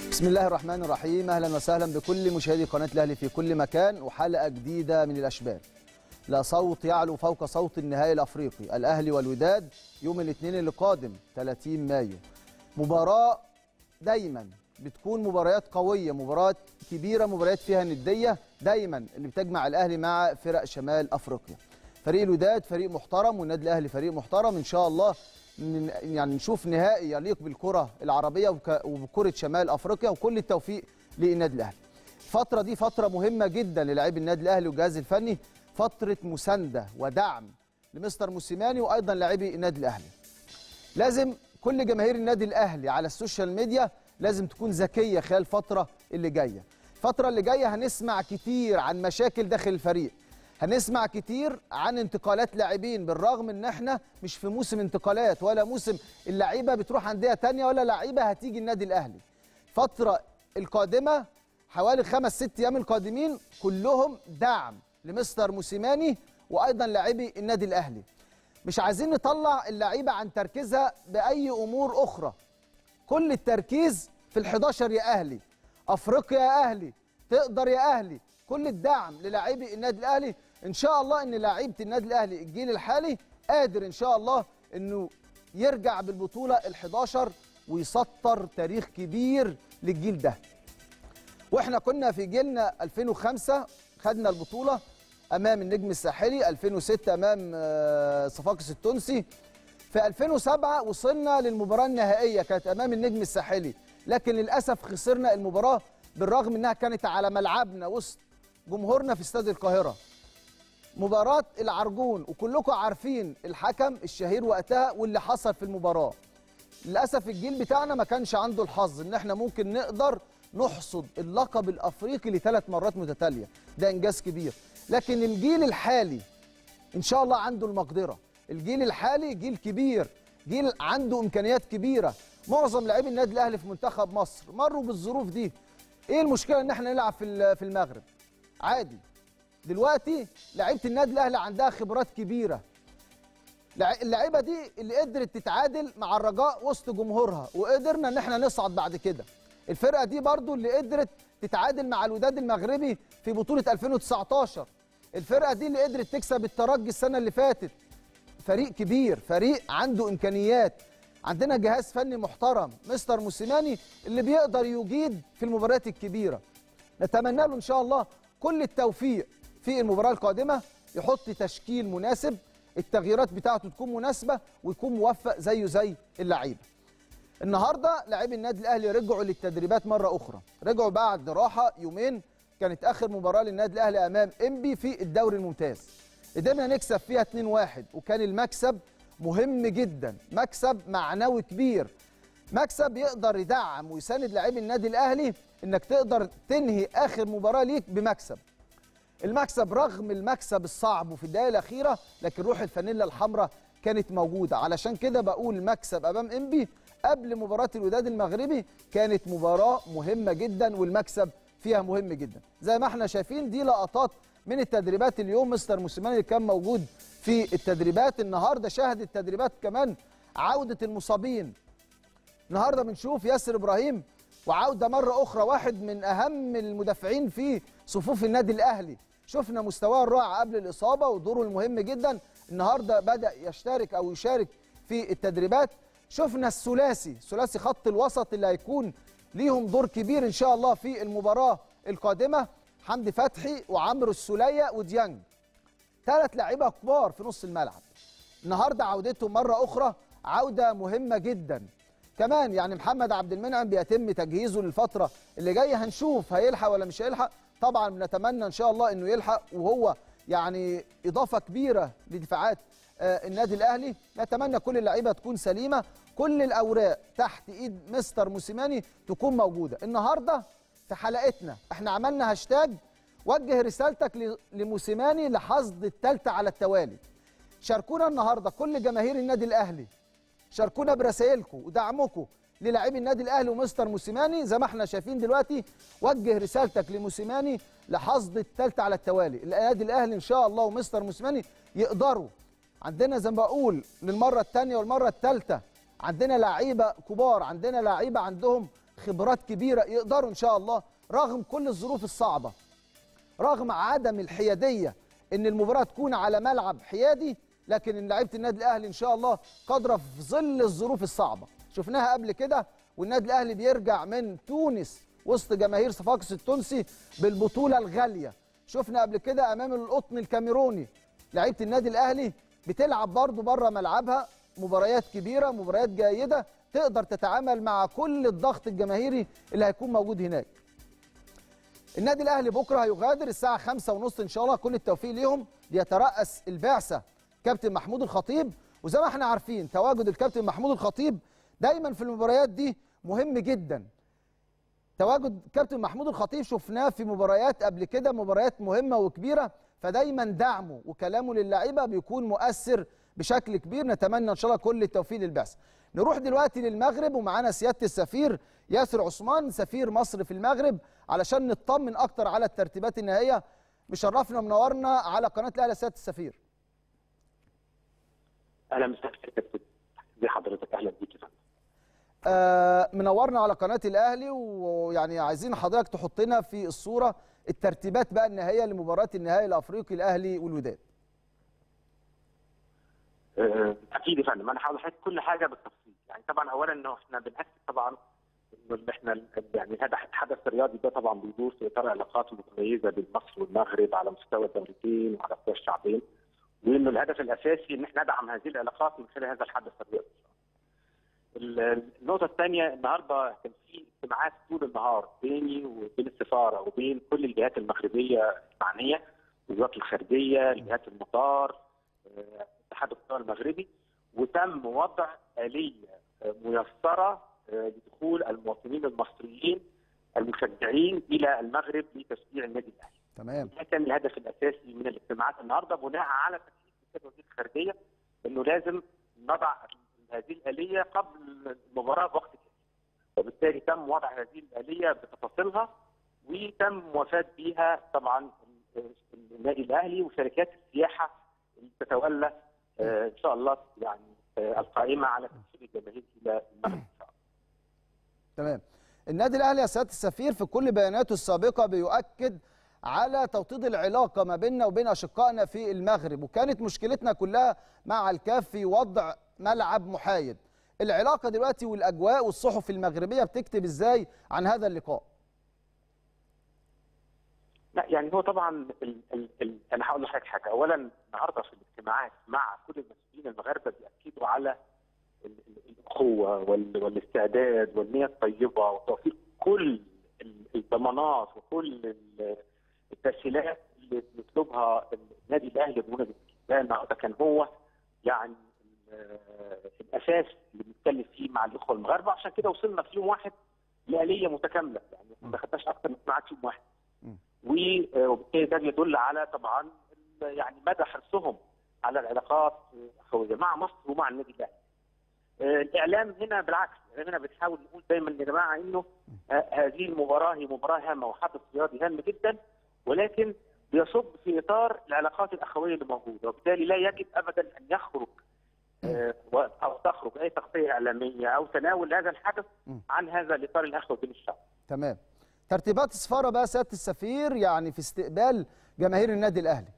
بسم الله الرحمن الرحيم اهلا وسهلا بكل مشاهدي قناه الاهلي في كل مكان وحلقه جديده من الاشبال لا صوت يعلو فوق صوت النهائي الافريقي الاهلي والوداد يوم الاثنين اللي قادم 30 مايو مباراه دايما بتكون مباريات قويه مباريات كبيره مباريات فيها نديه دايما اللي بتجمع الاهلي مع فرق شمال افريقيا فريق الوداد فريق محترم والنادي الاهلي فريق محترم ان شاء الله ن- يعني نشوف نهائي يليق بالكره العربيه وك- وبكره شمال افريقيا وكل التوفيق للنادي الاهلي الفتره دي فتره مهمه جدا للاعبي النادي الاهلي والجهاز الفني فتره مسانده ودعم لمستر موسيماني وايضا لاعبي النادي الاهلي لازم كل جماهير النادي الاهلي على السوشيال ميديا لازم تكون ذكيه خلال الفتره اللي جايه الفتره اللي جايه هنسمع كتير عن مشاكل داخل الفريق هنسمع كتير عن انتقالات لاعبين بالرغم ان احنا مش في موسم انتقالات ولا موسم اللعيبه بتروح انديه تانية ولا لعيبه هتيجي النادي الاهلي الفتره القادمه حوالي خمس ست ايام القادمين كلهم دعم لمستر موسيماني وايضا لاعبي النادي الاهلي مش عايزين نطلع اللعيبه عن تركيزها باي امور اخرى كل التركيز في ال11 يا اهلي افريقيا يا اهلي تقدر يا اهلي كل الدعم للاعبي النادي الاهلي ان شاء الله ان لعيبه النادي الاهلي الجيل الحالي قادر ان شاء الله انه يرجع بالبطوله ال11 ويسطر تاريخ كبير للجيل ده واحنا كنا في جيلنا 2005 خدنا البطوله امام النجم الساحلي 2006 امام آه، صفاقس التونسي في 2007 وصلنا للمباراه النهائيه كانت امام النجم الساحلي لكن للاسف خسرنا المباراه بالرغم انها كانت على ملعبنا وسط جمهورنا في استاد القاهره مباراه العرجون وكلكم عارفين الحكم الشهير وقتها واللي حصل في المباراه للاسف الجيل بتاعنا ما كانش عنده الحظ ان احنا ممكن نقدر نحصد اللقب الافريقي لثلاث مرات متتاليه ده انجاز كبير لكن الجيل الحالي ان شاء الله عنده المقدره الجيل الحالي جيل كبير جيل عنده امكانيات كبيره معظم لاعبي النادي الاهلي في منتخب مصر مروا بالظروف دي ايه المشكله ان احنا نلعب في ال- في المغرب عادي دلوقتي لعيبه النادي الاهلي عندها خبرات كبيره لع- اللعيبه دي اللي قدرت تتعادل مع الرجاء وسط جمهورها وقدرنا ان احنا نصعد بعد كده الفرقه دي برضو اللي قدرت تتعادل مع الوداد المغربي في بطوله 2019 الفرقه دي اللي قدرت تكسب الترجي السنه اللي فاتت فريق كبير فريق عنده امكانيات عندنا جهاز فني محترم مستر موسيماني اللي بيقدر يجيد في المباريات الكبيره نتمنى له ان شاء الله كل التوفيق في المباراه القادمه يحط تشكيل مناسب التغييرات بتاعته تكون مناسبه ويكون موفق زيه زي اللعيبه النهارده لاعبي النادي الاهلي رجعوا للتدريبات مره اخرى رجعوا بعد راحه يومين كانت اخر مباراه للنادي الاهلي امام انبي في الدوري الممتاز قدرنا نكسب فيها 2-1 وكان المكسب مهم جدا مكسب معنوي كبير مكسب يقدر يدعم ويساند لاعبي النادي الاهلي انك تقدر تنهي اخر مباراه ليك بمكسب المكسب رغم المكسب الصعب وفي الدقائق الاخيره لكن روح الفانيلا الحمراء كانت موجوده علشان كده بقول مكسب امام انبي قبل مباراه الوداد المغربي كانت مباراه مهمه جدا والمكسب فيها مهم جدا زي ما احنا شايفين دي لقطات من التدريبات اليوم مستر موسيماني اللي كان موجود في التدريبات النهارده شاهد التدريبات كمان عوده المصابين النهارده بنشوف ياسر ابراهيم وعوده مره اخرى واحد من اهم المدافعين في صفوف النادي الاهلي شفنا مستواه الرائع قبل الاصابه ودوره المهم جدا النهارده بدا يشترك او يشارك في التدريبات شفنا الثلاثي ثلاثي خط الوسط اللي هيكون ليهم دور كبير ان شاء الله في المباراه القادمه حمدي فتحي وعمرو السوليه وديانج ثلاث لعيبه كبار في نص الملعب النهارده عودتهم مره اخرى عوده مهمه جدا كمان يعني محمد عبد المنعم بيتم تجهيزه للفتره اللي جايه هنشوف هيلحق ولا مش هيلحق طبعا بنتمنى ان شاء الله انه يلحق وهو يعني اضافه كبيره لدفاعات آه، النادي الاهلي نتمنى كل اللعيبه تكون سليمه كل الاوراق تحت ايد مستر موسيماني تكون موجوده النهارده في حلقتنا احنا عملنا هاشتاج وجه رسالتك ل- لموسيماني لحصد الثالثه على التوالي شاركونا النهارده كل جماهير النادي الاهلي شاركونا برسائلكم ودعمكم للاعبي النادي الاهلي ومستر موسيماني زي ما احنا شايفين دلوقتي وجه رسالتك لموسيماني لحصد الثالثه على التوالي النادي الاهلي ان شاء الله ومستر موسيماني يقدروا عندنا زي ما بقول للمره الثانيه والمره الثالثه عندنا لعيبه كبار عندنا لعيبه عندهم خبرات كبيره يقدروا ان شاء الله رغم كل الظروف الصعبه رغم عدم الحياديه ان المباراه تكون على ملعب حيادي لكن ان لعيبه النادي الاهلي ان شاء الله قادره في ظل الظروف الصعبه شفناها قبل كده والنادي الاهلي بيرجع من تونس وسط جماهير صفاقس التونسي بالبطوله الغاليه شفنا قبل كده امام القطن الكاميروني لعيبه النادي الاهلي بتلعب برضه بره ملعبها مباريات كبيره مباريات جيده تقدر تتعامل مع كل الضغط الجماهيري اللي هيكون موجود هناك النادي الاهلي بكره هيغادر الساعه خمسة ونص ان شاء الله كل التوفيق ليهم ليترأس البعثه كابتن محمود الخطيب وزي ما احنا عارفين تواجد الكابتن محمود الخطيب دايما في المباريات دي مهم جدا تواجد كابتن محمود الخطيب شفناه في مباريات قبل كده مباريات مهمه وكبيره فدايما دعمه وكلامه للاعيبه بيكون مؤثر بشكل كبير نتمنى ان شاء الله كل التوفيق للبعثه نروح دلوقتي للمغرب ومعانا سياده السفير ياسر عثمان سفير مصر في المغرب علشان نطمن اكتر على الترتيبات النهائيه مشرفنا ومنورنا على قناه الاهلي سياده السفير اهلا وسهلا ازي حضرتك اهلا بيك يا فندم آه منورنا على قناه الاهلي ويعني عايزين حضرتك تحطنا في الصوره الترتيبات بقى النهائيه لمباراه النهائي الافريقي الاهلي والوداد آه، اكيد يا فندم انا هقول لحضرتك كل حاجه بالتفصيل يعني طبعا اولا انه احنا بناكد طبعا انه احنا يعني هذا الحدث الرياضي ده طبعا بيدور في اطار علاقات متميزه بين مصر والمغرب على مستوى الدولتين وعلى مستوى الشعبين وانه الهدف الاساسي ان احنا ندعم هذه العلاقات من خلال هذا الحدث الرياضي. النقطه الثانيه النهارده كان في اجتماعات طول النهار بيني وبين السفاره وبين كل الجهات المغربيه المعنيه وزاره الخارجيه، جهات المطار، اتحاد القوى المغربي وتم وضع اليه ميسره لدخول المواطنين المصريين المشجعين الى المغرب لتشجيع النادي الاهلي. تمام ده كان الهدف الاساسي من الاجتماعات النهارده بناء على تكليف وزير الخارجيه انه لازم نضع هذه الاليه قبل المباراه بوقت كافي. وبالتالي تم وضع هذه الاليه بتفاصيلها وتم موافاه بها طبعا النادي الاهلي وشركات السياحه اللي تتولى آه ان شاء الله يعني آه القائمه على تسويق الجماهير الى المغرب ان شاء الله. تمام. النادي الاهلي يا سياده السفير في كل بياناته السابقه بيؤكد على توطيد العلاقه ما بيننا وبين اشقائنا في المغرب وكانت مشكلتنا كلها مع الكاف في وضع ملعب محايد. العلاقه دلوقتي والاجواء والصحف المغربيه بتكتب ازاي عن هذا اللقاء؟ لا يعني هو طبعا ال ال ال انا هقول لحضرتك حاجه، اولا النهارده في الاجتماعات مع كل المسؤولين المغاربه بياكدوا على الاخوه والاستعداد والنيه الطيبه وتوفير كل الضمانات وكل التسهيلات اللي بيطلبها النادي الاهلي بمناسبه ده النهارده كان هو يعني الاساس اللي بنتكلم فيه مع الاخوه المغاربه عشان كده وصلنا في يوم واحد لآلية متكامله يعني ما خدناش اكثر من اجتماعات يوم واحد. وبالتالي ده بيدل على طبعا يعني مدى حرصهم على العلاقات الاخويه مع مصر ومع النادي الاهلي. الاعلام هنا بالعكس هنا بنحاول نقول دايما يا جماعه انه هذه المباراه هي مباراه هامه وحدث رياضي هام جدا ولكن بيصب في اطار العلاقات الاخويه اللي موجوده وبالتالي لا يجب ابدا ان يخرج او تخرج اي تغطيه اعلاميه او تناول هذا الحدث عن هذا الاطار الاخوي بين الشعب. تمام. ترتيبات السفاره بقى سياده السفير يعني في استقبال جماهير النادي الاهلي.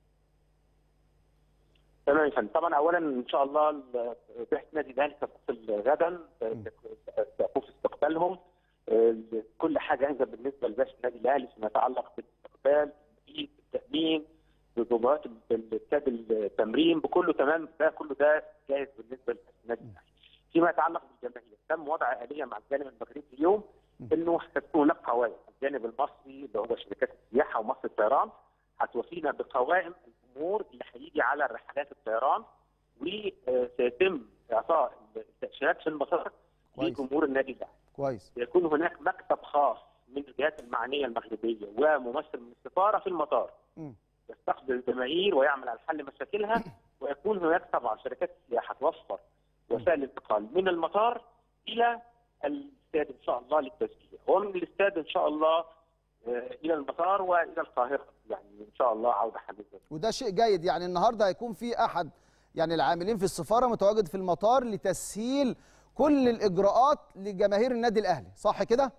تمام يا فندم طبعا اولا ان شاء الله بعثه النادي الاهلي ستصل غدا سيكون في استقبالهم كل حاجه جاهزه بالنسبه لبعثه النادي الاهلي فيما يتعلق بالاستقبال بالتامين بمباريات استاد التمرين بكله تمام ده كله ده جاهز بالنسبه للنادي الاهلي فيما يتعلق بالجماهير تم وضع اليه مع الجانب المغربي اليوم انه هتكون هناك قوائم الجانب المصري اللي هو شركات السياحه ومصر الطيران هتوفينا بقوائم الجمهور اللي هيجي على رحلات الطيران وسيتم اعطاء التاشيرات في المطار لجمهور النادي الاهلي. كويس. سيكون هناك مكتب خاص من الجهات المعنيه المغربيه وممثل من السفاره في المطار. م. يستقبل الجماهير ويعمل على حل مشاكلها ويكون هناك طبعا شركات السياحه توفر وسائل انتقال من المطار الى الاستاد ان شاء الله للتسجيل ومن الاستاد ان شاء الله الى المطار والى القاهره يعني ان شاء الله عوده حديثه وده شيء جيد يعني النهارده هيكون في احد يعني العاملين في السفاره متواجد في المطار لتسهيل كل الاجراءات لجماهير النادي الاهلي صح كده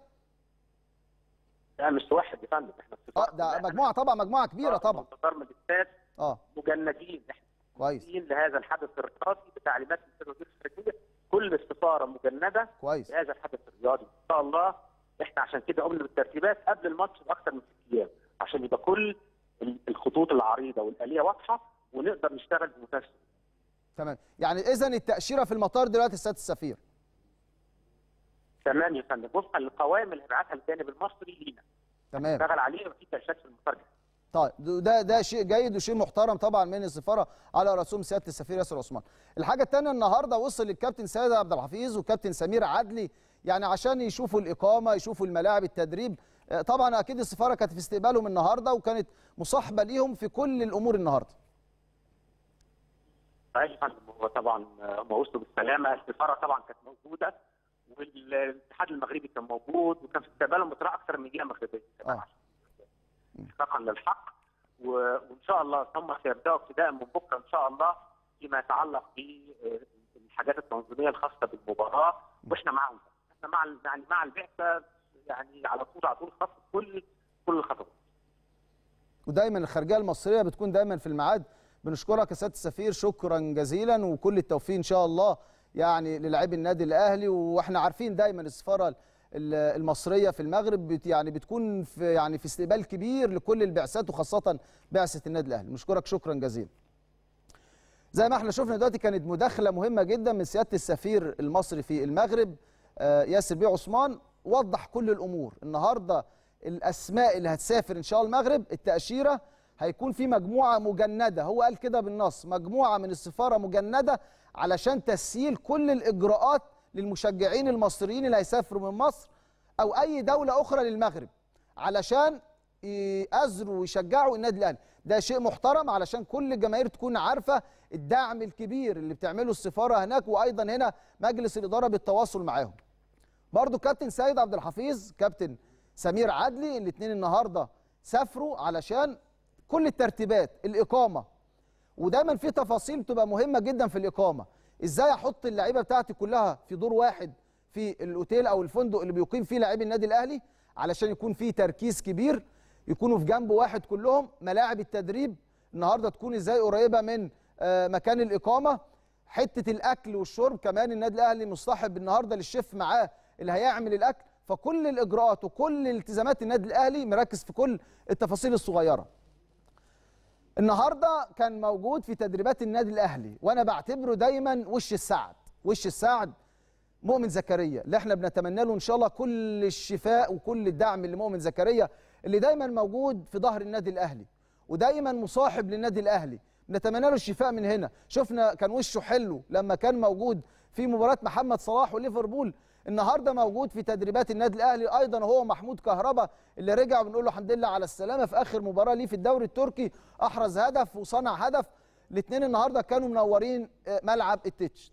لا مش واحد يا فندم احنا اه ده مجموعه طبعا مجموعه كبيره طبعا انتظار من الاستاد اه مجندين احنا كويس مجندين لهذا الحدث الرياضي بتعليمات من السيد وزير الخارجيه كل السفاره مجنده كويس لهذا الحدث الرياضي ان شاء الله احنا عشان كده قمنا بالترتيبات قبل الماتش باكثر من ست ايام عشان يبقى كل ال- الخطوط العريضه والاليه واضحه ونقدر نشتغل بمنتهى السهولة. تمام يعني اذا التاشيره في المطار دلوقتي السيد السفير تمام يا فندم وفقا للقوائم اللي هيبعتها الجانب المصري لينا تمام اشتغل عليه وفي تأشيرات في المطار طيب ده ده شيء جيد وشيء محترم طبعا من السفاره على رسوم سياده السفير ياسر عثمان. الحاجه الثانيه النهارده وصل الكابتن سيد عبد الحفيظ والكابتن سمير عدلي يعني عشان يشوفوا الاقامه يشوفوا الملاعب التدريب آه، طبعا اكيد السفاره كانت في استقبالهم النهارده وكانت مصاحبه ليهم في كل الامور النهارده. صحيح يا فندم هو طبعا هم وصلوا بالسلامه السفاره طبعا كانت موجوده والاتحاد المغربي كان موجود وكان في استقبالهم بطريقه اكثر من جهه مغربيه كمان آه. عشان احقاقا للحق و- وان شاء الله هم سيبداوا ابتداء من بكره ان شاء الله فيما يتعلق بالحاجات التنظيميه الخاصه بالمباراه واحنا معاهم احنا مع ال- يعني مع البعثه يعني على طول على طول خط كل كل الخطوات ودايما الخارجيه المصريه بتكون دايما في الميعاد بنشكرك يا سياده السفير شكرا جزيلا وكل التوفيق ان شاء الله يعني للاعبي النادي الاهلي واحنا عارفين دايما السفاره ال- المصريه في المغرب بت يعني بتكون في يعني في استقبال كبير لكل البعثات وخاصه بعثه النادي الاهلي نشكرك شكرا جزيلا زي ما احنا شفنا دلوقتي كانت مداخله مهمه جدا من سياده السفير المصري في المغرب آه، ياسر بيه عثمان وضح كل الامور النهارده الاسماء اللي هتسافر ان شاء الله المغرب التاشيره هيكون في مجموعه مجنده هو قال كده بالنص مجموعه من السفاره مجنده علشان تسهيل كل الاجراءات للمشجعين المصريين اللي هيسافروا من مصر او اي دوله اخرى للمغرب علشان يأزروا ويشجعوا النادي الاهلي ده شيء محترم علشان كل الجماهير تكون عارفه الدعم الكبير اللي بتعمله السفاره هناك وايضا هنا مجلس الاداره بالتواصل معاهم برضو كابتن سيد عبد الحفيظ كابتن سمير عدلي الاثنين النهارده سافروا علشان كل الترتيبات الاقامه ودايما في تفاصيل بتبقى مهمه جدا في الاقامه ازاي احط اللعيبه بتاعتي كلها في دور واحد في الاوتيل او الفندق اللي بيقيم فيه لاعبي النادي الاهلي علشان يكون فيه تركيز كبير يكونوا في جنب واحد كلهم ملاعب التدريب النهارده تكون ازاي قريبه من آه، مكان الاقامه حته الاكل والشرب كمان النادي الاهلي مصطحب النهارده للشيف معاه اللي هيعمل الاكل فكل الاجراءات وكل التزامات النادي الاهلي مركز في كل التفاصيل الصغيره النهارده كان موجود في تدريبات النادي الاهلي وانا بعتبره دايما وش السعد وش السعد مؤمن زكريا اللي احنا بنتمنى له ان شاء الله كل الشفاء وكل الدعم لمؤمن زكريا اللي دايما موجود في ظهر النادي الاهلي ودايما مصاحب للنادي الاهلي نتمنى له الشفاء من هنا شفنا كان وشه حلو لما كان موجود في مباراه محمد صلاح وليفربول النهارده موجود في تدريبات النادي الاهلي ايضا هو محمود كهربا اللي رجع بنقول له الحمد لله على السلامه في اخر مباراه ليه في الدوري التركي احرز هدف وصنع هدف الاثنين النهارده كانوا منورين آه، ملعب التتش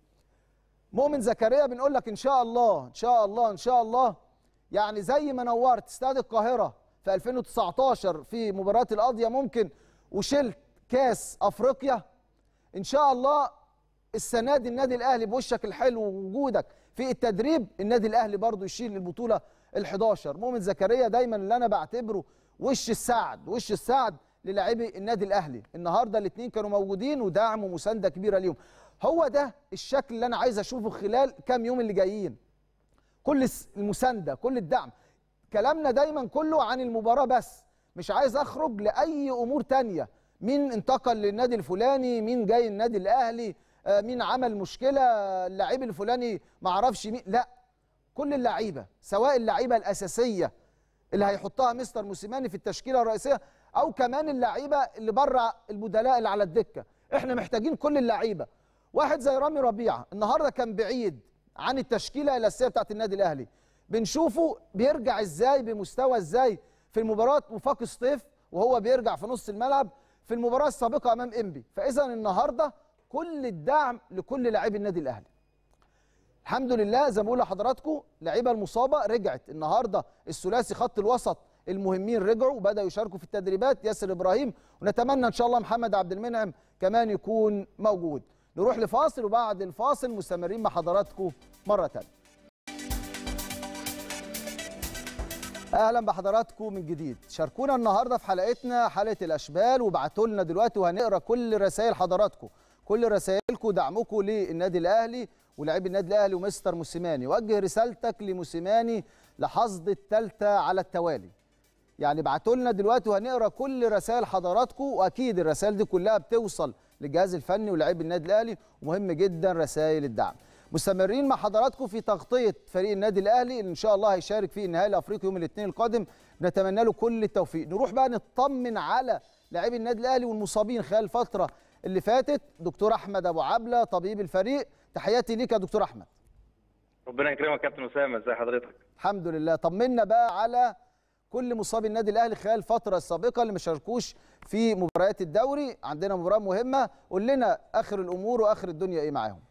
مؤمن زكريا بنقول لك ان شاء الله ان شاء الله ان شاء الله يعني زي ما نورت استاد القاهره في 2019 في مباراه القاضيه ممكن وشلت كاس افريقيا ان شاء الله السنه دي النادي الاهلي بوشك الحلو ووجودك في التدريب النادي الاهلي برضو يشيل البطوله ال11 مؤمن زكريا دايما اللي انا بعتبره وش السعد وش السعد للاعبي النادي الاهلي النهارده الاثنين كانوا موجودين ودعم ومسانده كبيره ليهم هو ده الشكل اللي انا عايز اشوفه خلال كام يوم اللي جايين كل الس- المسانده كل الدعم كلامنا دايما كله عن المباراه بس مش عايز اخرج لاي امور تانية مين انتقل للنادي الفلاني مين جاي النادي الاهلي آه، مين عمل مشكله اللاعب الفلاني ما اعرفش مين لا كل اللعيبه سواء اللعيبه الاساسيه اللي هيحطها مستر موسيماني في التشكيله الرئيسيه او كمان اللعيبه اللي بره البدلاء اللي على الدكه احنا محتاجين كل اللعيبه واحد زي رامي ربيعه النهارده كان بعيد عن التشكيله الاساسيه بتاعت النادي الاهلي بنشوفه بيرجع ازاي بمستوى ازاي في المباراه وفاق سطيف وهو بيرجع في نص الملعب في المباراه السابقه امام انبي فاذا النهارده كل الدعم لكل لاعبي النادي الاهلي الحمد لله زي ما بقول لحضراتكم لعيبه المصابه رجعت النهارده الثلاثي خط الوسط المهمين رجعوا وبداوا يشاركوا في التدريبات ياسر ابراهيم ونتمنى ان شاء الله محمد عبد المنعم كمان يكون موجود نروح لفاصل وبعد الفاصل مستمرين مع حضراتكم مره ثانيه اهلا بحضراتكم من جديد شاركونا النهارده في حلقتنا حلقه الاشبال وابعتوا لنا دلوقتي وهنقرا كل رسائل حضراتكم كل رسائلكم دعمكم للنادي الاهلي ولاعبي النادي الاهلي ومستر موسيماني وجه رسالتك لموسيماني لحصد الثالثه على التوالي يعني ابعتوا لنا دلوقتي وهنقرا كل رسائل حضراتكم واكيد الرسائل دي كلها بتوصل للجهاز الفني ولاعبي النادي الاهلي ومهم جدا رسائل الدعم مستمرين مع حضراتكم في تغطيه فريق النادي الاهلي اللي ان شاء الله هيشارك في النهائي الافريقي يوم الاثنين القادم نتمنى له كل التوفيق نروح بقى نطمن على لاعبي النادي الاهلي والمصابين خلال الفتره اللي فاتت دكتور احمد ابو عبله طبيب الفريق تحياتي ليك يا دكتور احمد ربنا يكرمك يا كابتن اسامه ازي حضرتك الحمد لله طمنا بقى على كل مصابي النادي الاهلي خلال الفتره السابقه اللي ما شاركوش في مباريات الدوري عندنا مباراه مهمه قول لنا اخر الامور واخر الدنيا ايه معاهم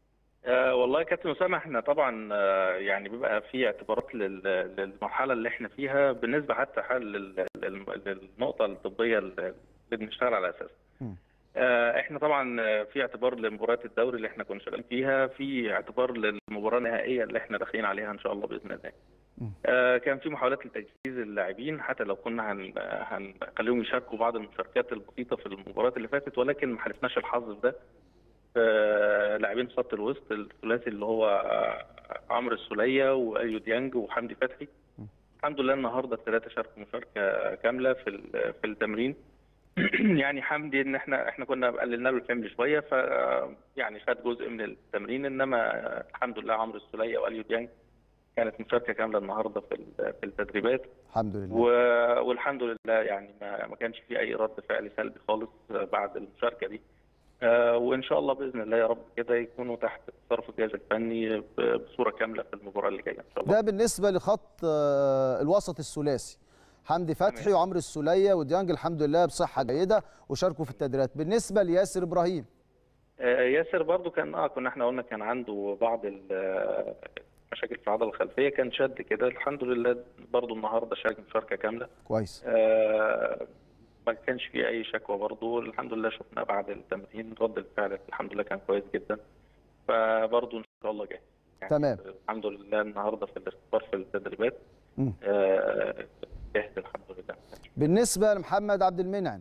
آه والله يا كابتن اسامه احنا طبعا آه يعني بيبقى في اعتبارات لل- للمرحله اللي احنا فيها بالنسبه حتى حال لل- لل- للنقطه الطبيه اللي بنشتغل على اساسها. م. آه احنا طبعا آه، في اعتبار لمباريات الدوري اللي احنا كنا شغالين فيها في اعتبار للمباراه النهائيه اللي احنا داخلين عليها ان شاء الله باذن الله. م. آه كان في محاولات لتجهيز اللاعبين حتى لو كنا هن هنخليهم يشاركوا بعض المشاركات البسيطه في المباريات اللي فاتت ولكن ما حالفناش الحظ في ده. آه، لاعبين خط الوسط الثلاثي اللي هو آه، عمرو السوليه واليو ديانج وحمدي فتحي الحمد لله النهارده الثلاثه شاركوا مشاركه كامله في ال- في التمرين يعني حمدي ان احنا احنا كنا قللنا له الحمل شويه ف يعني خد جزء من التمرين انما آه، الحمد لله عمرو السوليه واليو ديانج كانت مشاركه كامله النهارده في ال- في التدريبات الحمد لله و- والحمد لله يعني ما ما كانش في اي رد فعل سلبي خالص بعد المشاركه دي آه، وان شاء الله باذن الله يا رب كده يكونوا تحت تصرف الجهاز الفني ب- بصوره كامله في المباراه اللي جايه ان شاء الله ده بالنسبه لخط آه، الوسط الثلاثي حمدي فتحي تمام. وعمرو السوليه وديانج الحمد لله بصحه جيده وشاركوا في التدريبات بالنسبه لياسر ابراهيم آه، ياسر برضو كان اه كنا احنا قلنا كان عنده بعض ال- آه، مشاكل في العضله الخلفيه كان شد كده الحمد لله برضو النهارده شارك مشاركه كامله كويس آه، ما كانش فيه اي شكوى برضو الحمد لله شفنا بعد التمرين رد الفعل الحمد لله كان كويس جدا فبرضو ان شاء الله جاي يعني تمام. الحمد لله النهارده في الاختبار في التدريبات مم. آه، جاهز الحمد لله بالنسبه لمحمد عبد المنعم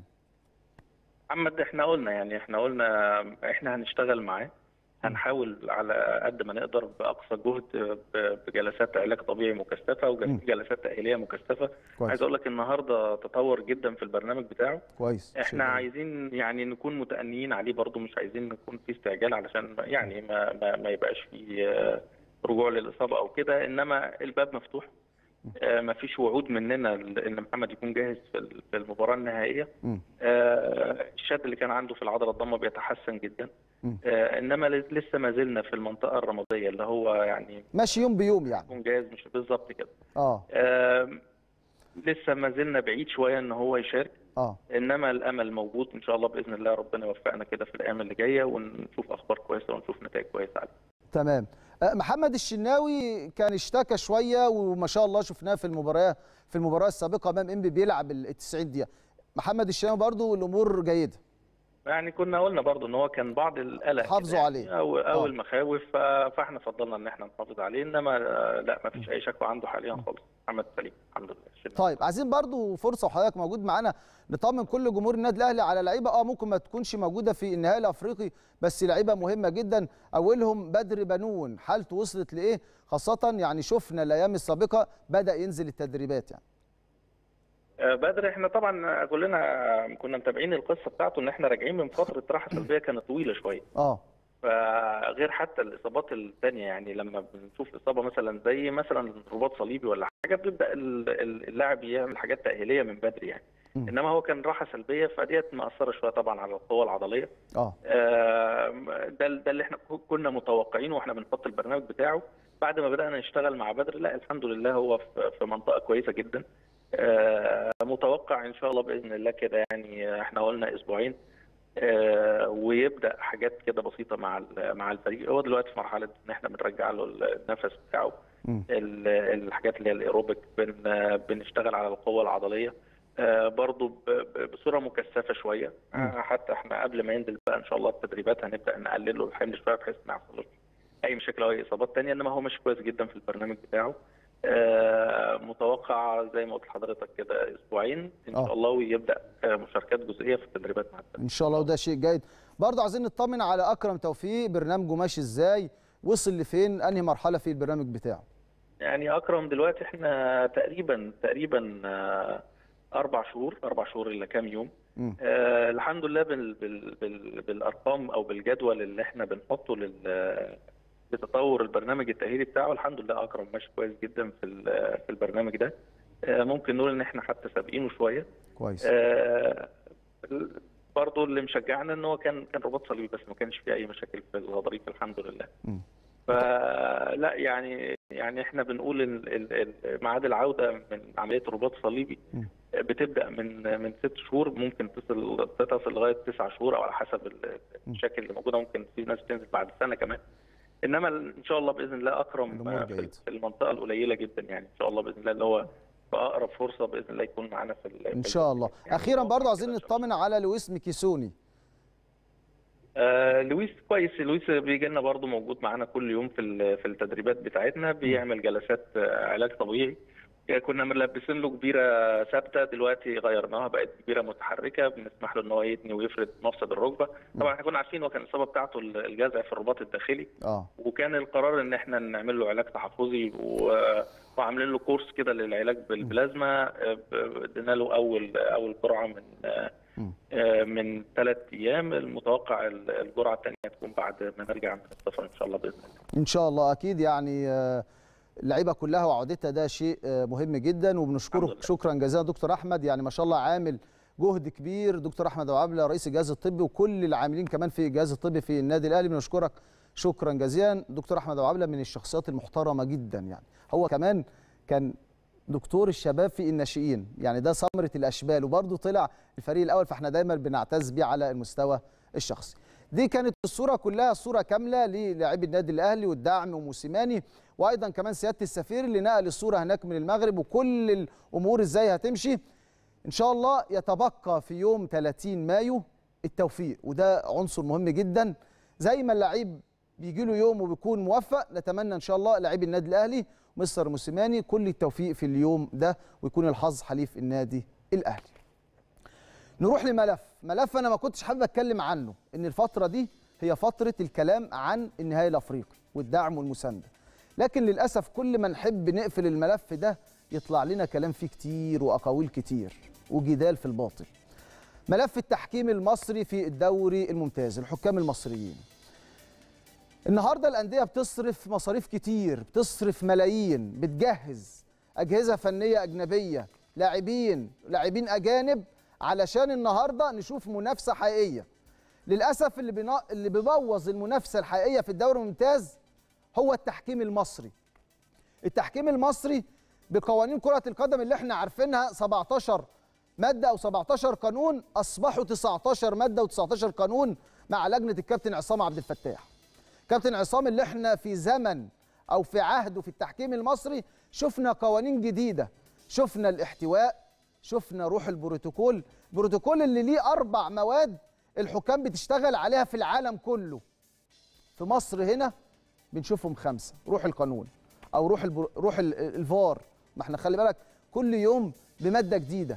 محمد احنا قلنا يعني احنا قلنا احنا هنشتغل معاه هنحاول على قد ما نقدر باقصى جهد ب- بجلسات علاج طبيعي مكثفه مم. وجلسات تاهيليه مكثفه كويس عايز اقول لك النهارده تطور جدا في البرنامج بتاعه كويس شيء احنا جميل. عايزين يعني نكون متأنيين عليه برضو مش عايزين نكون في استعجال علشان ما- يعني ما ما, ما يبقاش في آه، رجوع للإصابة أو كده إنما الباب مفتوح آه، ما فيش وعود مننا ل- إن محمد يكون جاهز في ال- في المباراة النهائية مم. آه، الشد اللي كان عنده في العضلة الضمة بيتحسن جدا مم. آه، إنما ل- لسه ما زلنا في المنطقة الرمادية اللي هو يعني ماشي يوم بيوم يعني يكون جاهز مش بالظبط كده اه آه، لسه ما زلنا بعيد شوية إن هو يشارك اه انما الامل موجود ان شاء الله باذن الله ربنا يوفقنا كده في الايام اللي جايه ونشوف اخبار كويسه ونشوف نتائج كويسه عليه تمام آه، محمد الشناوي كان اشتكى شويه وما شاء الله شفناه في المباراه في المباراه السابقه امام انبي بيلعب ال 90 دقيقه محمد الشناوي برضو الامور جيده يعني كنا قلنا برضو ان هو كان بعض القلق حافظوا كده عليه. يعني او او آه. المخاوف ف- فاحنا فضلنا ان احنا نحافظ عليه انما آه، لا ما فيش اي شكوى عنده حاليا خالص محمد سليم الحمد لله الشناوي. طيب عايزين برضو فرصه وحضرتك موجود معانا نطمن كل جمهور النادي الاهلي على لعيبه اه ممكن ما تكونش موجوده في النهائي الافريقي بس لعيبه مهمه جدا اولهم بدر بنون حالته وصلت لايه خاصه يعني شفنا الايام السابقه بدا ينزل التدريبات يعني آه، بدر احنا طبعا كلنا كنا متابعين القصه بتاعته ان احنا راجعين من فتره راحه سلبيه كانت طويله شويه اه فغير حتى الاصابات الثانيه يعني لما بنشوف اصابه مثلا زي مثلا رباط صليبي ولا حاجه بيبدا ال- ال- اللاعب يعمل حاجات تاهيليه من بدري يعني مم. انما هو كان راحه سلبيه فديت مأثره شويه طبعا على القوه العضليه اه آم، ده ده اللي احنا كنا متوقعينه واحنا بنحط البرنامج بتاعه بعد ما بدانا نشتغل مع بدر لا الحمد لله هو في في منطقه كويسه جدا آه، متوقع ان شاء الله باذن الله كده يعني احنا قلنا اسبوعين آه، ويبدا حاجات كده بسيطه مع ال- مع الفريق هو دلوقتي في مرحله ان احنا بنرجع له النفس بتاعه مم. ال- الحاجات اللي هي الايروبيك بن بنشتغل على القوه العضليه آه، برضو ب- ب- بصوره مكثفه شويه مم. آه، حتى احنا قبل ما ينزل بقى ان شاء الله التدريبات هنبدا نقلل له الحمل شويه بحيث ما يحصلوش اي مشاكل او اي اصابات تانية انما هو ماشي كويس جدا في البرنامج بتاعه آه، متوقع زي ما قلت لحضرتك كده اسبوعين ان آه. شاء الله ويبدا آه، مشاركات جزئيه في التدريبات مع الفريق ان شاء الله وده شيء جيد برضه عايزين نطمن على اكرم توفيق برنامجه ماشي ازاي وصل لفين انهي مرحله في البرنامج بتاعه يعني اكرم دلوقتي احنا تقريبا تقريبا آه، اربع شهور اربع شهور الا كام يوم مم. آه الحمد لله بال بال بال بالارقام او بالجدول اللي احنا بنحطه لل لتطور البرنامج التاهيلي بتاعه الحمد لله اكرم ماشي كويس جدا في ال- في البرنامج ده آه ممكن نقول ان احنا حتى سابقينه شويه كويس آه برضه اللي مشجعنا ان هو كان كان رباط صليبي بس ما كانش فيه اي مشاكل في الغضاريف الحمد لله مم. فلا يعني يعني احنا بنقول ان ال- ال- ميعاد العوده من عمليه الرباط الصليبي مم. بتبدا من من ست شهور ممكن تصل تصل لغايه تسع شهور او على حسب ال- المشاكل اللي موجوده ممكن في ناس تنزل بعد سنه كمان انما ان شاء الله باذن الله اكرم الأمور آه، في جيدة. في المنطقه القليله جدا يعني ان شاء الله باذن الله اللي هو في اقرب فرصه باذن الله يكون معانا في ال- ان في شاء الله يعني اخيرا متوقع برضه عايزين كده إن شاء الله. نطمن على لويس ميكيسوني آه لويس كويس لويس بيجي لنا برضه موجود معانا كل يوم في ال- في التدريبات بتاعتنا بيعمل جلسات آه، علاج طبيعي يعني كنا ملبسين له كبيره ثابته دلوقتي غيرناها بقت كبيره متحركه بنسمح له ان هو يتني ويفرد مفصل الركبه طبعا احنا كنا عارفين هو كان الاصابه بتاعته الجذع في الرباط الداخلي اه وكان القرار ان احنا نعمل له علاج تحفظي و- وعاملين له كورس كده للعلاج بالبلازما آه، ب- ادينا له اول اول جرعه من آه، مم. آه، من ثلاث ايام المتوقع ال- الجرعه الثانيه تكون بعد ما نرجع من السفر ان شاء الله باذن الله ان شاء الله اكيد يعني آه، اللعيبه كلها وعودتها ده شيء آه، مهم جدا الحمد وبنشكرك لله. شكرا جزيلا دكتور احمد يعني ما شاء الله عامل جهد كبير دكتور احمد ابو عبله رئيس الجهاز الطبي وكل العاملين كمان في الجهاز الطبي في النادي الاهلي بنشكرك شكرا جزيلا دكتور احمد ابو عبله من الشخصيات المحترمه جدا يعني هو كمان كان دكتور الشباب في الناشئين يعني ده ثمره الاشبال وبرضه طلع الفريق الاول فاحنا دايما بنعتز بيه على المستوى الشخصي دي كانت الصوره كلها صوره كامله للاعبي النادي الاهلي والدعم وموسيماني وايضا كمان سياده السفير اللي نقل الصوره هناك من المغرب وكل الامور ازاي هتمشي ان شاء الله يتبقى في يوم 30 مايو التوفيق وده عنصر مهم جدا زي ما اللعيب بيجي له يوم وبيكون موفق نتمنى ان شاء الله لاعبي النادي الاهلي مستر موسيماني كل التوفيق في اليوم ده ويكون الحظ حليف النادي الاهلي نروح لملف ملف انا ما كنتش حابب اتكلم عنه ان الفتره دي هي فتره الكلام عن النهائي الافريقي والدعم والمسانده لكن للاسف كل ما نحب نقفل الملف ده يطلع لنا كلام فيه كتير واقاويل كتير وجدال في الباطل ملف التحكيم المصري في الدوري الممتاز الحكام المصريين النهارده الانديه بتصرف مصاريف كتير بتصرف ملايين بتجهز اجهزه فنيه اجنبيه لاعبين لاعبين اجانب علشان النهارده نشوف منافسه حقيقيه للاسف اللي بنا... اللي بيبوظ المنافسه الحقيقيه في الدوري الممتاز هو التحكيم المصري التحكيم المصري بقوانين كره القدم اللي احنا عارفينها 17 ماده او 17 قانون اصبحوا 19 ماده و19 قانون مع لجنه الكابتن عصام عبد الفتاح كابتن عصام اللي احنا في زمن او في عهده في التحكيم المصري شفنا قوانين جديده شفنا الاحتواء شفنا روح البروتوكول البروتوكول اللي ليه اربع مواد الحكام بتشتغل عليها في العالم كله في مصر هنا بنشوفهم خمسه روح القانون او روح البر... روح ال- الفار ما احنا خلي بالك كل يوم بماده جديده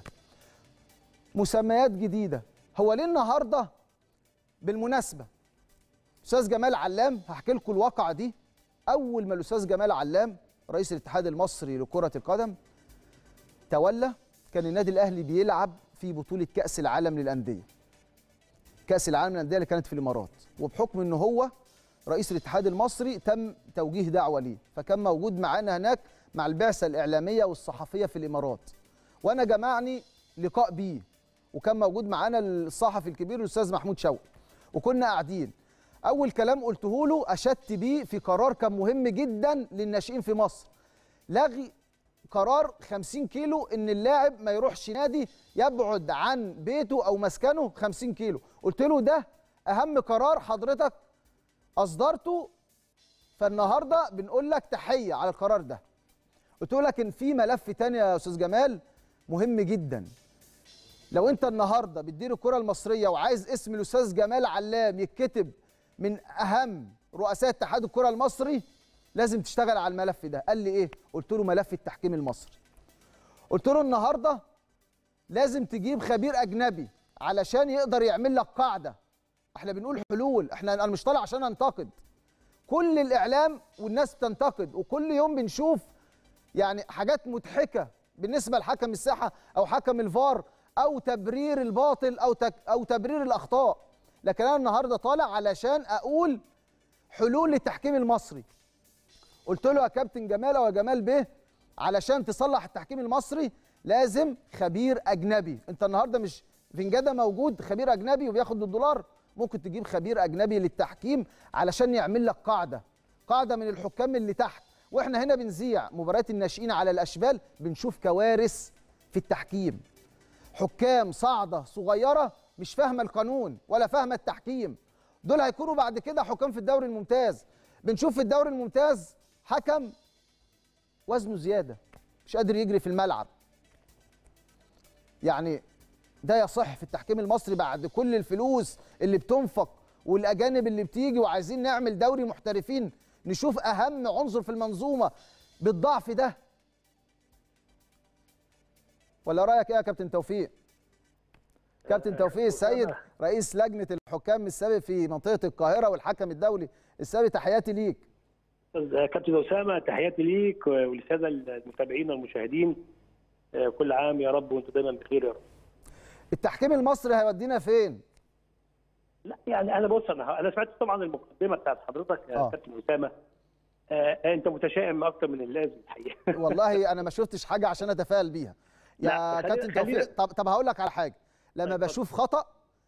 مسميات جديده هو ليه النهارده بالمناسبه استاذ جمال علام هحكي لكم الواقعه دي اول ما الاستاذ جمال علام رئيس الاتحاد المصري لكره القدم تولى كان النادي الاهلي بيلعب في بطوله كاس العالم للانديه كاس العالم للانديه اللي كانت في الامارات وبحكم ان هو رئيس الاتحاد المصري تم توجيه دعوه ليه فكان موجود معانا هناك مع البعثه الاعلاميه والصحفيه في الامارات وانا جمعني لقاء بيه وكان موجود معانا الصحفي الكبير الاستاذ محمود شوقي وكنا قاعدين اول كلام قلته له اشدت بيه في قرار كان مهم جدا للناشئين في مصر لغي قرار 50 كيلو ان اللاعب ما يروحش نادي يبعد عن بيته او مسكنه 50 كيلو قلت له ده اهم قرار حضرتك اصدرته فالنهارده بنقول لك تحيه على القرار ده قلت له لكن في ملف تاني يا استاذ جمال مهم جدا لو انت النهارده بتدير الكره المصريه وعايز اسم الاستاذ جمال علام يتكتب من اهم رؤساء اتحاد الكره المصري لازم تشتغل على الملف ده قال لي ايه قلت له ملف التحكيم المصري قلت له النهارده لازم تجيب خبير اجنبي علشان يقدر يعمل لك قاعده احنا بنقول حلول احنا انا مش طالع عشان انتقد كل الاعلام والناس تنتقد وكل يوم بنشوف يعني حاجات مضحكه بالنسبه لحكم الساحه او حكم الفار او تبرير الباطل او تك او تبرير الاخطاء لكن انا النهارده طالع علشان اقول حلول للتحكيم المصري قلت له يا كابتن جمال ويا جمال بيه علشان تصلح التحكيم المصري لازم خبير اجنبي انت النهارده مش فنجاده موجود خبير اجنبي وبياخد بالدولار ممكن تجيب خبير اجنبي للتحكيم علشان يعمل لك قاعده قاعده من الحكام اللي تحت واحنا هنا بنذيع مباريات الناشئين على الاشبال بنشوف كوارث في التحكيم حكام صاعده صغيره مش فاهمه القانون ولا فاهمه التحكيم دول هيكونوا بعد كده حكام في الدوري الممتاز بنشوف في الدوري الممتاز حكم وزنه زياده مش قادر يجري في الملعب يعني ده يصح في التحكيم المصري بعد كل الفلوس اللي بتنفق والاجانب اللي بتيجي وعايزين نعمل دوري محترفين نشوف اهم عنصر في المنظومه بالضعف ده ولا رايك ايه يا كابتن توفيق كابتن توفيق السيد رئيس لجنه الحكام السابق في منطقه القاهره والحكم الدولي السابق تحياتي ليك كابتن اسامه تحياتي ليك وللساده المتابعين والمشاهدين كل عام يا رب وانتم دايما بخير يا رب التحكيم المصري هيودينا فين لا يعني انا بص انا انا سمعت طبعا المقدمه بتاعت حضرتك يا آه. كابتن اسامه آه انت متشائم اكتر من اللازم الحقيقه والله انا ما شفتش حاجه عشان اتفائل بيها يا لا، خلينا- كابتن توفيق خلينا- طب طب هقول لك على حاجه لما اتفضل. بشوف خطا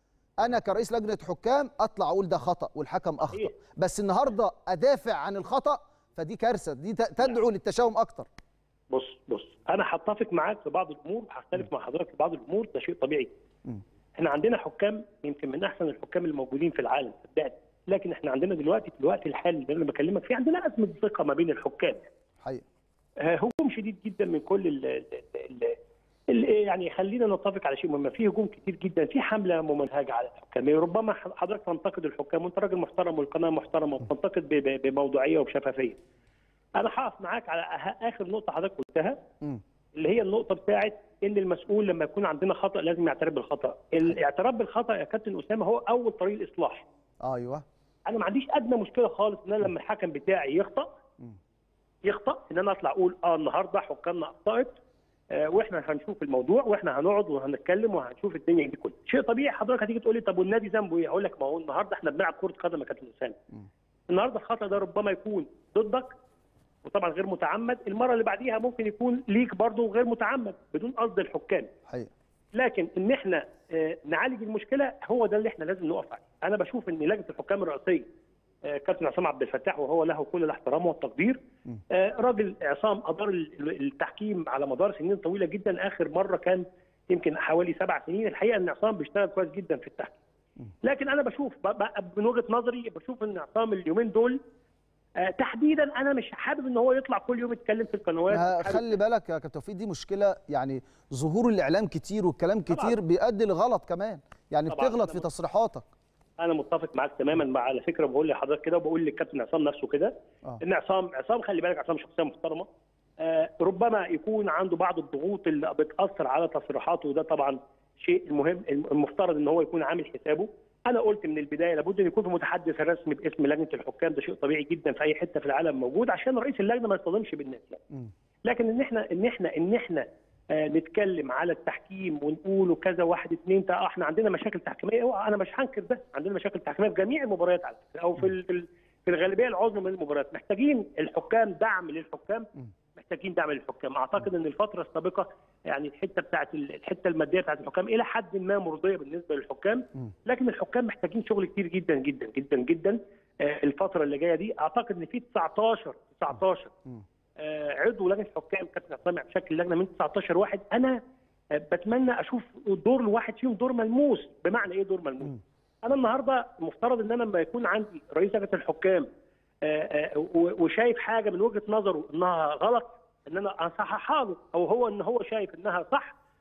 انا كرئيس لجنه حكام اطلع اقول ده خطا والحكم اخطا صحيح. بس النهارده ادافع عن الخطا فدي كارثه دي ت- تدعو للتشاؤم اكتر بص بص انا هتفق معاك في بعض الامور وهختلف مع حضرتك في بعض الامور ده شيء طبيعي مم. احنا عندنا حكام يمكن من احسن الحكام الموجودين في العالم صدقني لكن احنا عندنا دلوقتي في الوقت الحالي اللي انا بكلمك فيه عندنا ازمه ثقه ما بين الحكام حقيقه آه، هجوم شديد جدا من كل ال ال ال ال يعني خلينا نتفق على شيء مهم في هجوم كتير جدا في حمله ممنهجه على الحكام ربما حضرتك تنتقد الحكام وانت راجل محترم والقناه محترمه وتنتقد ب- ب- بموضوعيه وبشفافيه انا هقف معاك على أه- اخر نقطه حضرتك قلتها مم. اللي هي النقطه بتاعت ان المسؤول لما يكون عندنا خطا لازم يعترف بالخطا الاعتراف بالخطا يا كابتن اسامه هو اول طريق الاصلاح ايوه انا ما عنديش ادنى مشكله خالص ان انا لما الحكم بتاعي يخطا مم. يخطا ان انا اطلع اقول اه النهارده حكامنا اخطات آه واحنا هنشوف الموضوع واحنا هنقعد وهنتكلم وهنشوف الدنيا دي كلها شيء طبيعي حضرتك هتيجي تقول لي طب والنادي ذنبه ايه هقول لك ما هو النهارده احنا بنلعب كره قدم يا كابتن اسامه مم. النهارده الخطا ده ربما يكون ضدك وطبعا غير متعمد المره اللي بعديها ممكن يكون ليك برضه غير متعمد بدون قصد الحكام حقيقه لكن ان احنا آه، نعالج المشكله هو ده اللي احنا لازم نقف عليه انا بشوف ان لجنه الحكام الرئاسيه آه، كابتن عصام عبد الفتاح وهو له كل الاحترام والتقدير م. آه، راجل عصام ادار ال- التحكيم على مدار سنين طويله جدا اخر مره كان يمكن حوالي سبع سنين الحقيقه ان عصام بيشتغل كويس جدا في التحكيم لكن انا بشوف ب- ب- من وجهه نظري بشوف ان عصام اليومين دول آه، تحديدا انا مش حابب ان هو يطلع كل يوم يتكلم في القنوات ما مش حابب- خلي بالك يا كابتن توفيق دي مشكله يعني ظهور الاعلام كتير والكلام طبعاً. كتير بيؤدي لغلط كمان يعني طبعاً. بتغلط أنا في مت- تصريحاتك انا متفق معاك تماما مع على فكره بقول لحضرتك كده وبقول للكابتن عصام نفسه كده آه. ان عصام عصام خلي بالك عصام شخصيه محترمه آه ربما يكون عنده بعض الضغوط اللي بتاثر على تصريحاته وده طبعا شيء المهم المفترض ان هو يكون عامل حسابه انا قلت من البدايه لابد ان يكون في متحدث رسمي باسم لجنه الحكام ده شيء طبيعي جدا في اي حته في العالم موجود عشان رئيس اللجنه ما يصطدمش بالناس لا. مم. لكن ان احنا ان احنا ان احنا آه، نتكلم على التحكيم ونقول كذا واحد اثنين تا- آه، احنا عندنا مشاكل تحكيميه أوعى، انا مش هنكر ده عندنا مشاكل تحكيميه في جميع المباريات على فكره او في ال- في ال- في الغالبيه العظمى من المباريات محتاجين الحكام دعم للحكام محتاجين دعم للحكام اعتقد ان الفتره السابقه يعني الحته بتاعت ال- الحته الماديه بتاعت الحكام الى حد ما مرضيه بالنسبه للحكام مم. لكن الحكام محتاجين شغل كتير جدا جدا جدا جدا آه، الفتره اللي جايه دي اعتقد ان في 19 19 مم. آه، عضو لجنه حكام كابتن عصام بشكل لجنه من 19 واحد انا آه، بتمنى اشوف دور الواحد فيهم دور ملموس بمعنى ايه دور ملموس؟ مم. انا النهارده مفترض ان انا لما يكون عندي رئيس لجنه الحكام آه، آه، و- وشايف حاجه من وجهه نظره انها غلط ان انا اصححها له او هو ان هو شايف انها صح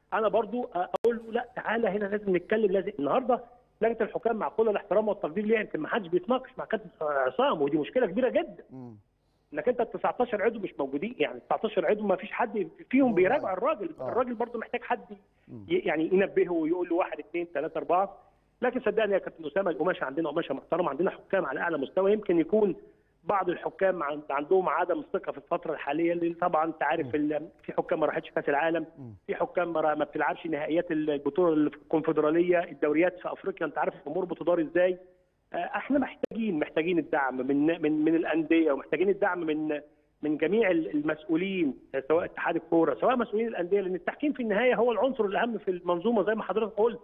انا برضو اقول له لا تعالى هنا لازم نتكلم لازم النهارده لجنه الحكام مع كل الاحترام والتقدير ليها يمكن ما حدش بيتناقش مع كابتن عصام ودي مشكله كبيره جدا مم. انك انت ال 19 عضو مش موجودين يعني 19 عضو ما فيش حد فيهم بيراجع الراجل آه. الراجل برضو محتاج حد مم. ي- يعني ينبهه ويقول له واحد اثنين ثلاثه اربعه لكن صدقني يا كابتن اسامه القماشه عندنا قماشه محترمه عندنا حكام على اعلى مستوى يمكن يكون بعض الحكام عن- عندهم عدم الثقه في الفتره الحاليه اللي طبعا انت عارف ال- في حكام ما راحتش كاس العالم مم. في حكام ما را- ما بتلعبش نهائيات البطوله الكونفدراليه الدوريات في افريقيا انت عارف الامور بتدار ازاي آه، احنا محتاجين محتاجين الدعم من من من الانديه ومحتاجين الدعم من من جميع المسؤولين سواء اتحاد الكوره سواء مسؤولين الانديه لان التحكيم في النهايه هو العنصر الاهم في المنظومه زي ما حضرتك قلت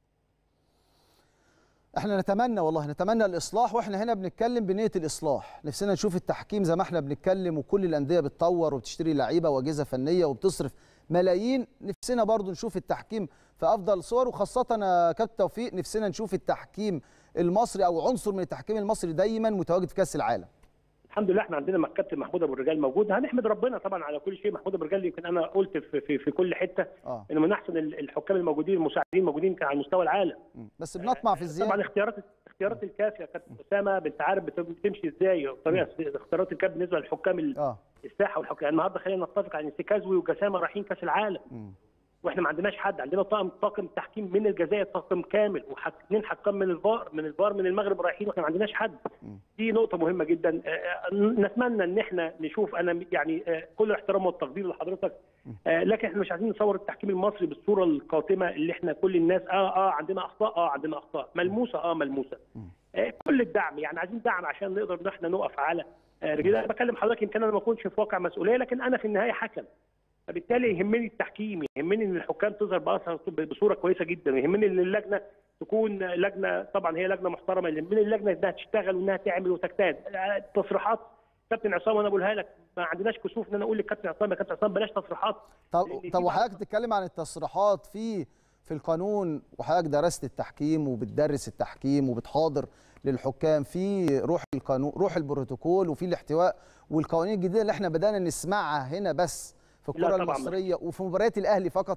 احنا نتمنى والله نتمنى الاصلاح واحنا هنا بنتكلم بنيه الاصلاح نفسنا نشوف التحكيم زي ما احنا بنتكلم وكل الانديه بتطور وبتشتري لعيبه واجهزه فنيه وبتصرف ملايين نفسنا برضو نشوف التحكيم في افضل صور وخاصه يا كابتن توفيق نفسنا نشوف التحكيم المصري او عنصر من التحكيم المصري دايما متواجد في كاس العالم الحمد لله احنا عندنا الكابتن محمود ابو الرجال موجود هنحمد ربنا طبعا على كل شيء محمود ابو الرجال يمكن انا قلت في, في, في كل حته اه انه من احسن الحكام الموجودين المساعدين الموجودين كان على مستوى العالم مم. بس بنطمع في طبعا الزياده اختيارات اختيارات الكاف يا كابتن اسامه انت عارف بت- بتمشي ازاي طريقه اختيارات الكاف بالنسبه للحكام ال- اه الساحه والحكام النهارده خلينا نتفق على ان سيكازوي وجسامه رايحين كاس العالم مم. واحنا ما عندناش حد عندنا طاقم طاقم تحكيم من الجزائر طاقم كامل واثنين حكام من الفار من الفار من المغرب رايحين واحنا ما عندناش حد مم. دي نقطه مهمه جدا آه، آه، نتمنى ان احنا نشوف انا يعني آه، كل الاحترام والتقدير لحضرتك آه، لكن احنا مش عايزين نصور التحكيم المصري بالصوره القاتمه اللي احنا كل الناس اه اه عندنا اخطاء اه عندنا اخطاء ملموسه اه ملموسه آه، كل الدعم يعني عايزين دعم عشان نقدر ان احنا نقف على آه، رجلنا انا بكلم حضرتك يمكن انا ما اكونش في واقع مسؤوليه لكن انا في النهايه حكم فبالتالي يهمني التحكيم يهمني ان الحكام تظهر بأثر- بصوره كويسه جدا يهمني ان اللجنه تكون لجنه طبعا هي لجنه محترمه يهمني اللجنه انها تشتغل وانها تعمل وتجتهد تصريحات كابتن عصام وانا بقولها لك ما عندناش كسوف ان انا اقول للكابتن عصام يا كابتن عصام بلاش تصريحات طب لأن دي طب بعض- وحضرتك تتكلم عن التصريحات في في القانون وحضرتك درست التحكيم وبتدرس التحكيم وبتحاضر للحكام في روح القانون روح البروتوكول وفي الاحتواء والقوانين الجديده اللي احنا بدانا نسمعها هنا بس في لا الكره طبعاً. المصريه وفي مباريات الاهلي فقط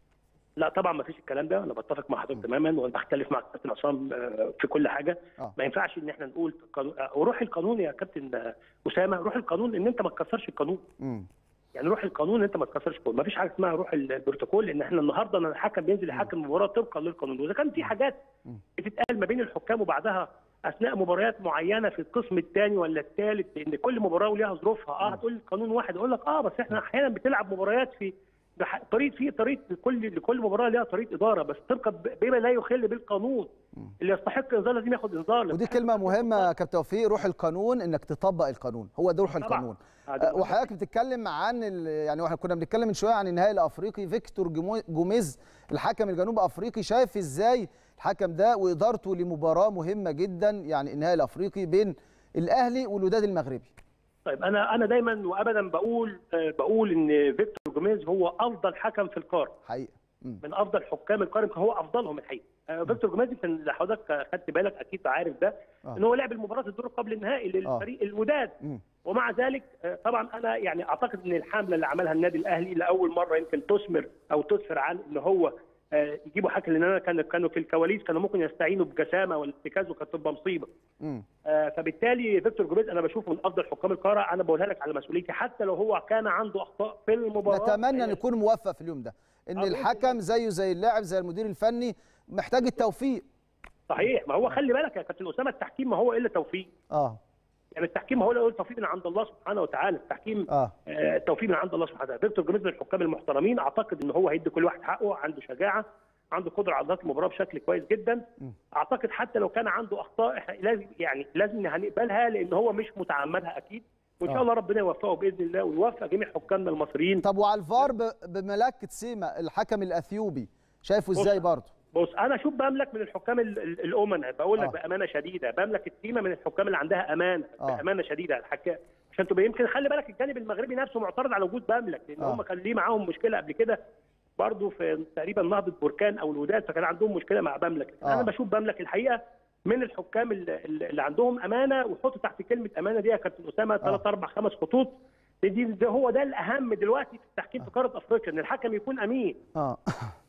لا طبعا ما فيش الكلام ده انا بتفق مع حضرتك تماما وانا بختلف مع كابتن عصام آه، في كل حاجه آه. ما ينفعش ان احنا نقول قانون آه، وروح القانون يا كابتن آه، اسامه روح القانون ان انت ما تكسرش القانون امم يعني روح القانون انت ما تكسرش القانون ما فيش حاجه اسمها روح البروتوكول لان احنا النهارده أنا الحكم بينزل يحكم المباراه طبقا للقانون واذا كان في حاجات بتتقال ما بين الحكام وبعدها اثناء مباريات معينه في القسم الثاني ولا الثالث لان كل مباراه وليها ظروفها اه هتقول لي قانون واحد اقول لك اه بس احنا احيانا بتلعب مباريات في بح- طريقه في طريقه لكل لكل مباراه ليها طريقه اداره بس طبقا ب- بما لا يخل بالقانون اللي يستحق انذار لازم ياخد انذار ودي كلمه مهمه يا كابتن توفيق روح القانون انك تطبق القانون هو ده روح طبعاً. القانون آه، ده أه، وحضرتك بتتكلم عن ال- يعني واحنا كنا بنتكلم من شويه عن النهائي الافريقي فيكتور جمو- جوميز الحكم الجنوب افريقي شايف ازاي الحكم ده وادارته لمباراه مهمه جدا يعني النهائي الافريقي بين الاهلي والوداد المغربي طيب انا انا دايما وابدا بقول آه، بقول ان فيكتور جوميز هو افضل حكم في القاره حقيقه مم. من افضل حكام القاره يمكن هو افضلهم الحقيقه آه، فيكتور جوميز يمكن اللي حضرتك خدت بالك اكيد عارف ده آه. ان هو لعب المباراه الدور قبل النهائي للفريق الوداد مم. ومع ذلك آه، طبعا انا يعني اعتقد ان الحمله اللي عملها النادي الاهلي لاول مره يمكن تثمر او تسفر عن ان هو آه، يجيبوا حكم لان انا كانوا كانوا في الكواليس كانوا ممكن يستعينوا بجسامه والارتكاز وكانت تبقى مصيبه مم. آه، فبالتالي فيكتور جوميز انا بشوفه من افضل حكام القاره انا بقولها لك على مسؤوليتي حتى لو هو كان عنده اخطاء في المباراه نتمنى ان آه، يكون موفق في اليوم ده ان آه، بإذن الحكم زيه زي اللاعب زي المدير الفني محتاج التوفيق صحيح ما هو خلي بالك يا كابتن اسامه التحكيم ما هو الا توفيق اه يعني التحكيم هو الا توفيق من عند الله سبحانه وتعالى التحكيم اه آه، التوفيق من عند الله سبحانه وتعالى فيكتور جوميز من الحكام المحترمين اعتقد ان هو هيدي كل واحد حقه عنده شجاعه عنده قدره على اداره المباراه بشكل كويس جدا اعتقد حتى لو كان عنده اخطاء إحنا لازم يعني لازم هنقبلها لان هو مش متعمدها اكيد وان شاء آه. الله ربنا يوفقه باذن الله ويوفق جميع حكامنا المصريين طب وعلى الفار ب- بملكه سيما الحكم الاثيوبي شايفه ازاي برضه بص انا شوف بملك من الحكام ال- ال- الامناء بقول لك آه. بامانه شديده بملك التيمه من الحكام اللي عندها امانه آه. بامانه شديده الحكام عشان تبقى يمكن خلي بالك الجانب المغربي نفسه معترض على وجود بملك لان آه. هم كان ليه معاهم مشكله قبل كده برضه في تقريبا نهضه بركان او الوداد فكان عندهم مشكله مع بملك آه. انا بشوف بملك الحقيقه من الحكام اللي, اللي عندهم امانه وحط تحت كلمه امانه دي يا كابتن اسامه ثلاث اربع خمس خطوط دي ده هو ده الاهم دلوقتي في التحكيم في قاره افريقيا ان الحكم يكون امين اه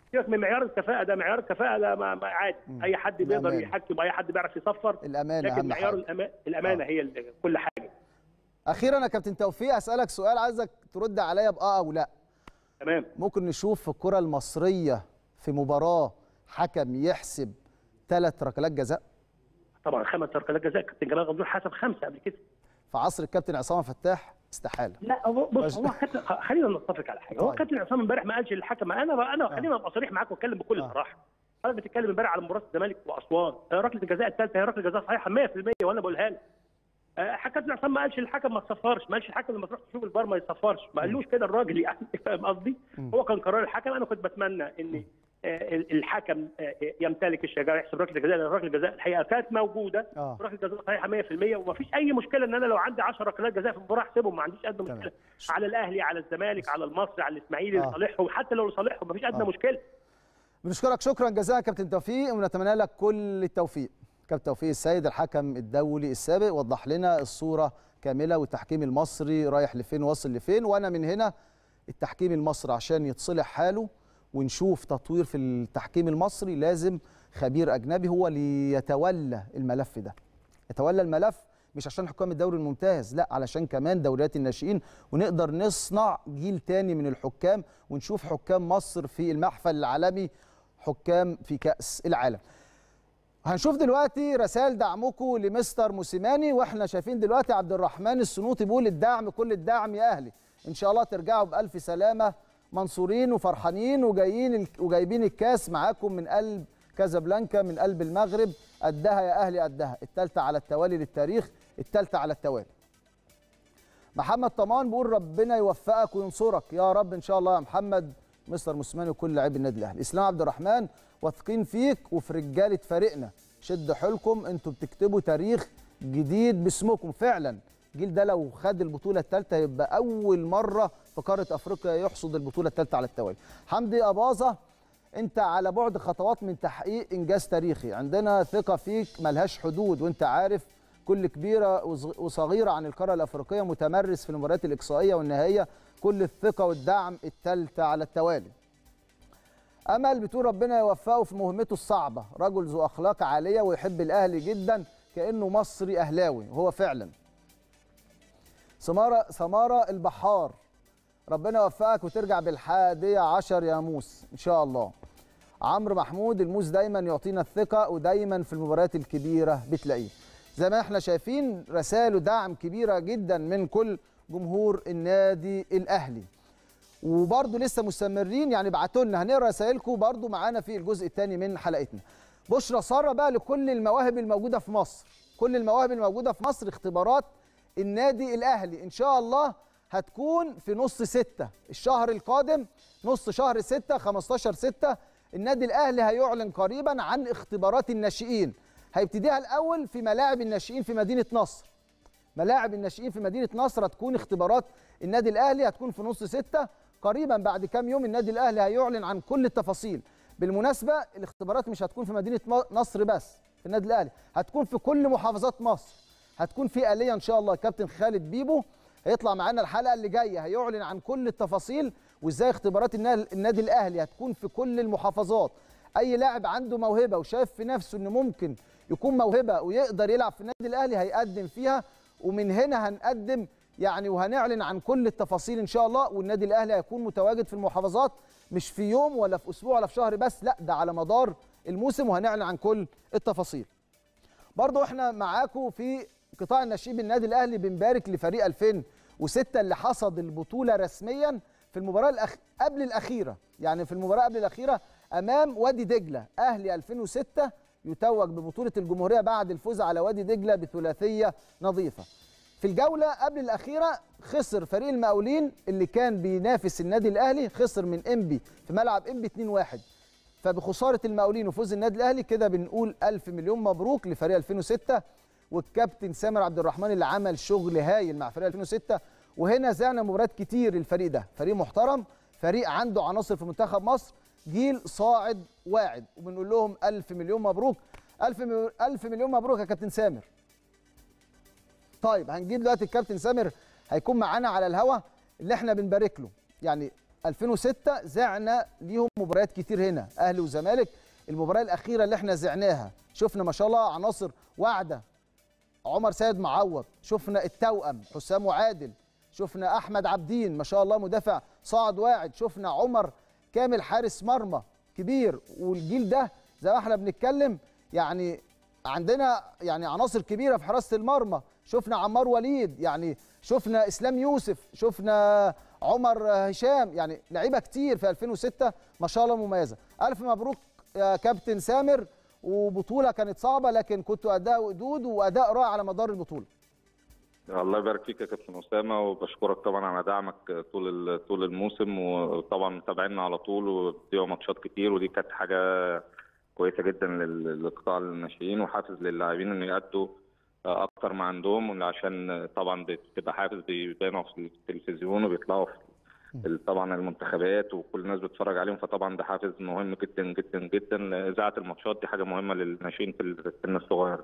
سيبك من معيار الكفاءه ده معيار الكفاءه ده ما ما عادي مم. اي حد بيقدر الأمانة. يحكم اي حد بيعرف يصفر الامانه لكن اهم معيار حاجه الأما... الامانه آه. هي ال- كل حاجه اخيرا يا كابتن توفيق اسالك سؤال عايزك ترد عليا باه او لا تمام ممكن نشوف في الكره المصريه في مباراه حكم يحسب ثلاث ركلات جزاء طبعا خمس ركلات جزاء كابتن جمال غندور حسب خمسه قبل كده في عصر الكابتن عصام فتاح استحاله لا هو بص بس- هو كابتن خ- خلينا نتفق على حاجه هو طيب. كابتن عصام امبارح ما قالش للحكم انا انا خلينا ابقى صريح معاك واتكلم بكل آه. صراحه حضرتك بتتكلم امبارح على مباراه الزمالك واسوان آه، ركله الجزاء الثالثه هي ركله جزاء صحيحه 100% وانا بقولها لك آه، كابتن عصام ما قالش للحكم ما تصفرش ما قالش الحكم لما تروح تشوف الفار ما يصفرش ما قالوش كده الراجل يعني فاهم قصدي مم. هو كان قرار الحكم انا كنت بتمنى ان آه، الحكم آه، يمتلك الشجاعه يحسب ركله الجزاء لان ركله الجزاء الحقيقه كانت موجوده اه ركله جزاء صحيحه 100% ومفيش اي مشكله ان انا لو عندي 10 ركلات جزاء في المباراه احسبهم ما عنديش ادنى تمام. مشكله على الاهلي على الزمالك على المصري على الاسماعيلي آه. لصالحهم حتى لو لصالحهم مفيش ادنى آه. مشكله بنشكرك شكرا جزيلا كابتن توفيق ونتمنى لك كل التوفيق كابتن توفيق السيد الحكم الدولي السابق وضح لنا الصوره كامله والتحكيم المصري رايح لفين واصل لفين وانا من هنا التحكيم المصري عشان يتصلح حاله ونشوف تطوير في التحكيم المصري لازم خبير اجنبي هو اللي يتولى الملف ده يتولى الملف مش عشان حكام الدوري الممتاز لا علشان كمان دوريات الناشئين ونقدر نصنع جيل تاني من الحكام ونشوف حكام مصر في المحفل العالمي حكام في كأس العالم هنشوف دلوقتي رسائل دعمكم لمستر موسيماني واحنا شايفين دلوقتي عبد الرحمن السنوطي بيقول الدعم كل الدعم يا اهلي ان شاء الله ترجعوا بالف سلامه منصورين وفرحانين وجايين وجايبين الكاس معاكم من قلب كازابلانكا من قلب المغرب قدها يا اهلي قدها الثالثه على التوالي للتاريخ الثالثه على التوالي محمد طمان بيقول ربنا يوفقك وينصرك يا رب ان شاء الله يا محمد مستر موسيماني وكل لاعبي النادي الاهلي اسلام عبد الرحمن واثقين فيك وفي رجاله فريقنا شد حيلكم انتوا بتكتبوا تاريخ جديد باسمكم فعلا الجيل ده لو خد البطوله الثالثه يبقى اول مره في قاره افريقيا يحصد البطوله الثالثه على التوالي حمدي اباظه انت على بعد خطوات من تحقيق انجاز تاريخي عندنا ثقه فيك ملهاش حدود وانت عارف كل كبيره وصغ- وصغيره عن القاره الافريقيه متمرس في المباريات الاقصائيه والنهائيه كل الثقه والدعم الثالثه على التوالي امل بتقول ربنا يوفقه في مهمته الصعبه رجل ذو اخلاق عاليه ويحب الاهلي جدا كانه مصري اهلاوي وهو فعلا سماره سماره البحار ربنا يوفقك وترجع بالحادية عشر يا موس إن شاء الله عمرو محمود الموس دايما يعطينا الثقة ودايما في المباريات الكبيرة بتلاقيه زي ما احنا شايفين رسائل ودعم كبيرة جدا من كل جمهور النادي الأهلي وبرضه لسه مستمرين يعني ابعتوا لنا هنقرا رسائلكم برضه معانا في الجزء الثاني من حلقتنا بشرى ساره بقى لكل المواهب الموجوده في مصر كل المواهب الموجوده في مصر اختبارات النادي الاهلي ان شاء الله هتكون في نص ستة الشهر القادم نص شهر ستة 15 ستة النادي الاهلي هيعلن قريبا عن اختبارات الناشئين هيبتديها الاول في ملاعب الناشئين في مدينه نصر ملاعب الناشئين في مدينه نصر هتكون اختبارات النادي الاهلي هتكون في نص ستة قريبا بعد كام يوم النادي الاهلي هيعلن عن كل التفاصيل بالمناسبه الاختبارات مش هتكون في مدينه م- نصر بس في النادي الاهلي هتكون في كل محافظات مصر هتكون في آلية ان شاء الله كابتن خالد بيبو هيطلع معانا الحلقه اللي جايه هيعلن عن كل التفاصيل وازاي اختبارات النا- النادي الاهلي هتكون في كل المحافظات اي لاعب عنده موهبه وشايف في نفسه انه ممكن يكون موهبه ويقدر يلعب في النادي الاهلي هيقدم فيها ومن هنا هنقدم يعني وهنعلن عن كل التفاصيل ان شاء الله والنادي الاهلي هيكون متواجد في المحافظات مش في يوم ولا في اسبوع ولا في شهر بس لا ده على مدار الموسم وهنعلن عن كل التفاصيل برضو احنا معاكم في قطاع الناشئين بالنادي الاهلي بنبارك لفريق 2006 اللي حصد البطوله رسميا في المباراه الأخ... قبل الاخيره يعني في المباراه قبل الاخيره امام وادي دجله اهلي 2006 يتوج ببطوله الجمهوريه بعد الفوز على وادي دجله بثلاثيه نظيفه في الجوله قبل الاخيره خسر فريق المقاولين اللي كان بينافس النادي الاهلي خسر من انبي في ملعب انبي 2-1 فبخساره المقاولين وفوز النادي الاهلي كده بنقول الف مليون مبروك لفريق 2006 والكابتن سامر عبد الرحمن اللي عمل شغل هايل مع فريق 2006 وهنا زعنا مباريات كتير الفريق ده فريق محترم فريق عنده عناصر في منتخب مصر جيل صاعد واعد وبنقول لهم الف مليون مبروك الف مليون الف مليون مبروك يا كابتن سامر طيب هنجيب دلوقتي الكابتن سامر هيكون معانا على الهوا اللي احنا بنبارك له يعني 2006 زعنا ليهم مباريات كتير هنا اهلي وزمالك المباراه الاخيره اللي احنا زعناها شفنا ما شاء الله عناصر واعده عمر سيد معوض شفنا التوأم حسام وعادل شفنا احمد عبدين ما شاء الله مدافع صاعد واعد شفنا عمر كامل حارس مرمى كبير والجيل ده زي ما احنا بنتكلم يعني عندنا يعني عناصر كبيره في حراسه المرمى شفنا عمار وليد يعني شفنا اسلام يوسف شفنا عمر هشام يعني لعيبه كتير في 2006 ما شاء الله مميزه الف مبروك يا كابتن سامر وبطوله كانت صعبه لكن كنتوا اداء وقدود واداء رائع على مدار البطوله الله يبارك فيك يا كابتن اسامه وبشكرك طبعا على دعمك طول ال- طول الموسم وطبعا متابعينا على طول وبتديوا ماتشات كتير ودي كانت حاجه كويسه جدا لل- لقطاع الناشئين وحافز للاعبين ان يأدوا اكتر ما عندهم عشان طبعا بتبقى حافز بيبانوا في التلفزيون وبيطلعوا في ال- طبعا المنتخبات وكل الناس بتتفرج عليهم فطبعا ده حافز مهم جدا جدا جدا اذاعه الماتشات دي حاجه مهمه للناشئين في السن الصغير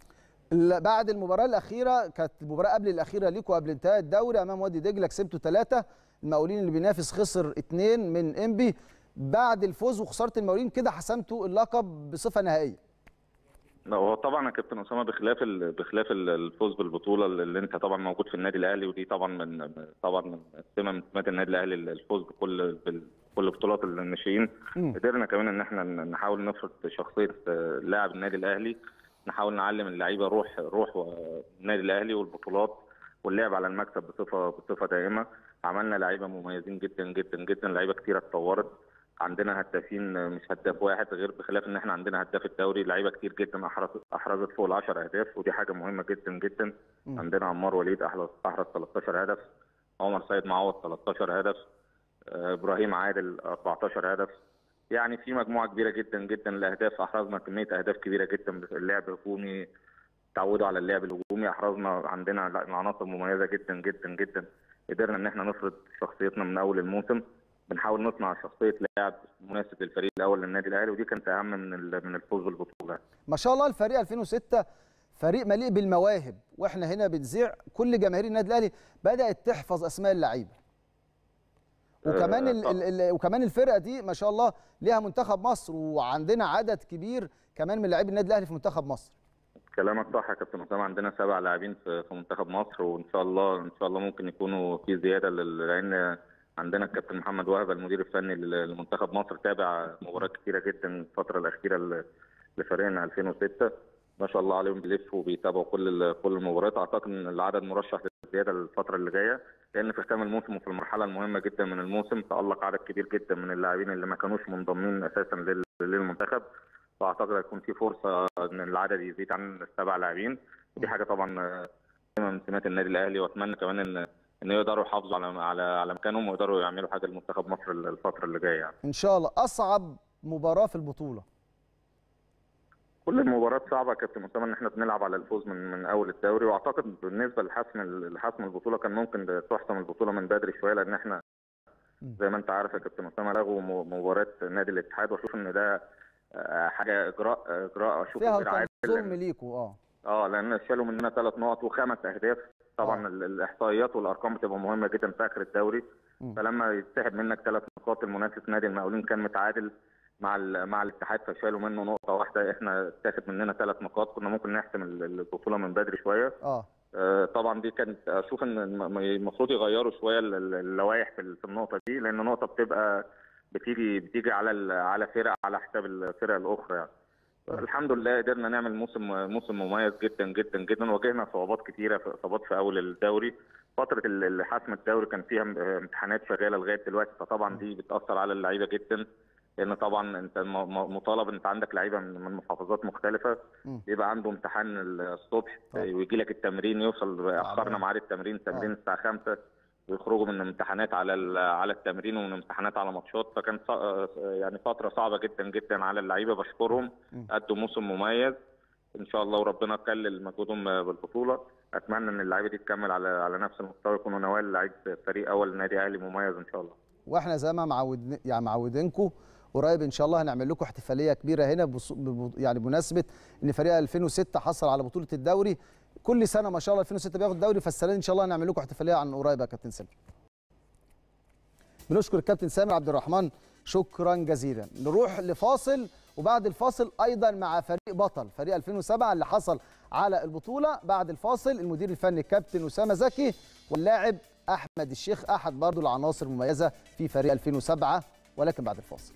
ال- بعد المباراه الاخيره كانت المباراه قبل الاخيره ليكوا قبل انتهاء الدوري امام وادي دجله كسبتوا ثلاثه المقاولين اللي بينافس خسر اثنين من انبي بعد الفوز وخساره المقاولين كده حسمتوا اللقب بصفه نهائيه لا هو طبعا يا كابتن اسامه بخلاف ال... بخلاف ال- الفوز بالبطوله اللي انت طبعا موجود في النادي الاهلي ودي طبعا من طبعا من سمه من سمات النادي الاهلي الفوز بكل بكل بطولات الناشئين مم. قدرنا كمان ان احنا نحاول نفرض شخصيه آه، لاعب النادي الاهلي نحاول نعلم اللعيبه روح روح النادي الاهلي والبطولات واللعب على المكسب بصفه بصفه دائمه عملنا لعيبه مميزين جدا جدا جدا لعيبه كتيره اتطورت عندنا هدافين مش هداف واحد غير بخلاف ان احنا عندنا هداف الدوري لعيبه كتير جدا احرزت احرزت فوق ال 10 اهداف ودي حاجه مهمه جدا جدا مم. عندنا عمار وليد احرز احرز 13 هدف عمر سيد معوض 13 هدف آه، ابراهيم عادل 14 هدف يعني في مجموعه كبيره جدا جدا الاهداف احرزنا كميه اهداف كبيره جدا اللعب هجومي تعودوا على اللعب الهجومي احرزنا عندنا عناصر مميزه جدا جدا جدا قدرنا ان احنا نفرض شخصيتنا من اول الموسم بنحاول نصنع شخصيه لاعب مناسب للفريق الاول للنادي الاهلي ودي كانت اهم من ال- من الفوز بالبطوله ما شاء الله الفريق 2006 فريق مليء بالمواهب واحنا هنا بنذيع كل جماهير النادي الاهلي بدات تحفظ اسماء اللعيبه وكمان آه، ال طبعاً. ال ال وكمان الفرقه دي ما شاء الله ليها منتخب مصر وعندنا عدد كبير كمان من لاعبي النادي الاهلي في منتخب مصر كلامك صح يا كابتن اسامه عندنا سبع لاعبين في في منتخب مصر وان شاء الله ان شاء الله ممكن يكونوا في زياده لل- لان عندنا الكابتن محمد وهبه المدير الفني لل- لمنتخب مصر تابع مباريات كتيره جدا الفتره الاخيره ل- لفريقنا 2006 ما شاء الله عليهم بيلفوا وبيتابعوا كل ال- كل المباريات اعتقد ان العدد مرشح للزياده الفتره اللي جايه لان في ختام الموسم وفي المرحله المهمه جدا من الموسم تالق عدد كبير جدا من اللاعبين اللي ما كانوش منضمين اساسا لل- للمنتخب واعتقد هيكون في فرصه ان العدد يزيد عن السبع لاعبين ودي حاجه طبعا آه، سمه من سمات النادي الاهلي واتمنى كمان ان ان يقدروا يحافظوا على على على مكانهم ويقدروا يعملوا حاجه لمنتخب مصر الفتره اللي جايه يعني. ان شاء الله اصعب مباراه في البطوله كل المباريات صعبه يا كابتن اسامه ان احنا بنلعب على الفوز من من اول الدوري واعتقد بالنسبه لحسم لحسم البطوله كان ممكن تحسم البطوله من بدري شويه لان احنا زي ما انت عارف يا كابتن اسامه لغوا م- مباراه نادي الاتحاد واشوف ان ده آه، حاجه اجراء اجراء اشوفه غير فيها عادل ظلم لأن- ليكوا اه اه لان شالوا مننا ثلاث نقط وخمس اهداف طبعا آه. ال- الاحصائيات والارقام بتبقى مهمه جدا في اخر الدوري مم. فلما يتسحب منك ثلاث نقاط المنافس نادي المقاولين كان متعادل مع ال- مع الاتحاد فشالوا منه نقطه واحده احنا اتاخد مننا ثلاث نقاط كنا ممكن نحسم ال- البطوله من بدري شويه اه آه، طبعا دي كانت اشوف ان الم- المفروض يغيروا شويه ال- ال- اللوائح في ال- في النقطه دي لان نقطه بتبقى بتيجي بتيجي على ال- على فرق على حساب الفرق الاخرى يعني. الحمد لله قدرنا نعمل موسم موسم مميز جدا جدا جدا واجهنا صعوبات كتيره في اصابات في اول الدوري فتره ال- ال- حسم الدوري كان فيها م- امتحانات شغاله لغايه دلوقتي فطبعا دي بتاثر على اللعيبه جدا لان طبعا انت م- م- مطالب انت عندك لعيبه من من محافظات مختلفه مم. بيبقى عنده امتحان الصبح طبعا. ويجي لك التمرين يوصل اخرنا ميعاد التمرين تمرين الساعه 5 ويخرجوا من امتحانات على ال- على التمرين ومن امتحانات على ماتشات فكانت ص- يعني فتره صعبه جدا جدا على اللعيبه بشكرهم مم. ادوا موسم مميز ان شاء الله وربنا يكلل مجهودهم بالبطوله اتمنى ان اللعيبه دي تكمل على على نفس المستوى يكونوا نوال لعيب فريق اول نادي اهلي مميز ان شاء الله واحنا زي ما معودن يعني معودينكم قريب ان شاء الله هنعمل لكم احتفاليه كبيره هنا بص... بب... يعني بمناسبه ان فريق 2006 حصل على بطوله الدوري كل سنه ما شاء الله 2006 بياخد الدوري فالسنه دي ان شاء الله هنعمل لكم احتفاليه عن قريب يا كابتن سامي بنشكر الكابتن سامر عبد الرحمن شكرا جزيلا نروح لفاصل وبعد الفاصل ايضا مع فريق بطل فريق 2007 اللي حصل على البطوله بعد الفاصل المدير الفني الكابتن اسامه زكي واللاعب احمد الشيخ احد برضه العناصر المميزه في فريق 2007 ولكن بعد الفاصل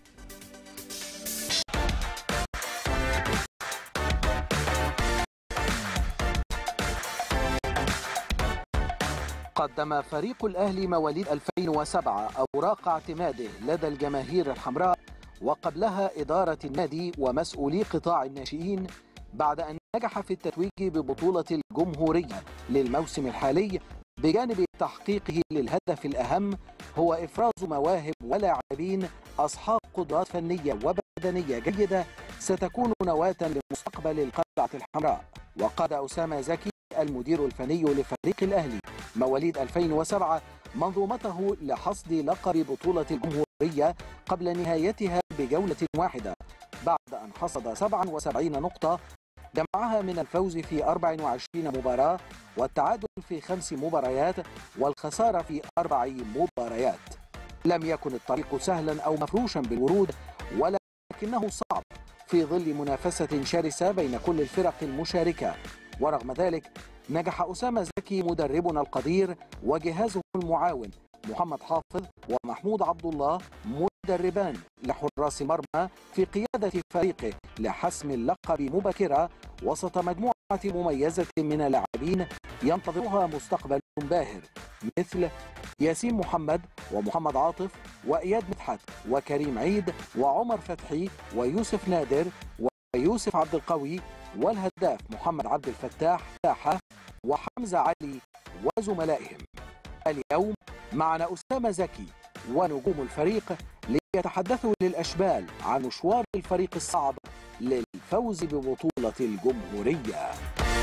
قدم فريق الأهلي مواليد 2007 أوراق اعتماده لدى الجماهير الحمراء وقبلها إدارة النادي ومسؤولي قطاع الناشئين بعد أن نجح في التتويج ببطولة الجمهورية للموسم الحالي بجانب تحقيقه للهدف الأهم هو إفراز مواهب ولاعبين أصحاب قدرات فنية وبدنية جيدة ستكون نواة لمستقبل القلعة الحمراء وقاد أسامة زكي المدير الفني لفريق الأهلي مواليد 2007 منظومته لحصد لقب بطولة الجمهورية قبل نهايتها بجولة واحدة بعد أن حصد 77 نقطة جمعها من الفوز في 24 مباراة والتعادل في خمس مباريات والخسارة في أربع مباريات لم يكن الطريق سهلا أو مفروشا بالورود ولكنه صعب في ظل منافسة شرسة بين كل الفرق المشاركة ورغم ذلك نجح أسامة زكي مدربنا القدير وجهازه المعاون محمد حافظ ومحمود عبد الله مدربان لحراس المرمى في قيادة فريقه لحسم اللقب مبكرا وسط مجموعة مميزة من اللاعبين ينتظرها مستقبل باهر مثل ياسين محمد ومحمد عاطف وإياد مدحت وكريم عيد وعمر فتحي ويوسف نادر ويوسف عبد القوي والهداف محمد عبد الفتاح تاحة وحمزة علي وزملائهم اليوم معنا أسامة زكي ونجوم الفريق ليتحدثوا للأشبال عن مشوار الفريق الصعب للفوز ببطولة الجمهورية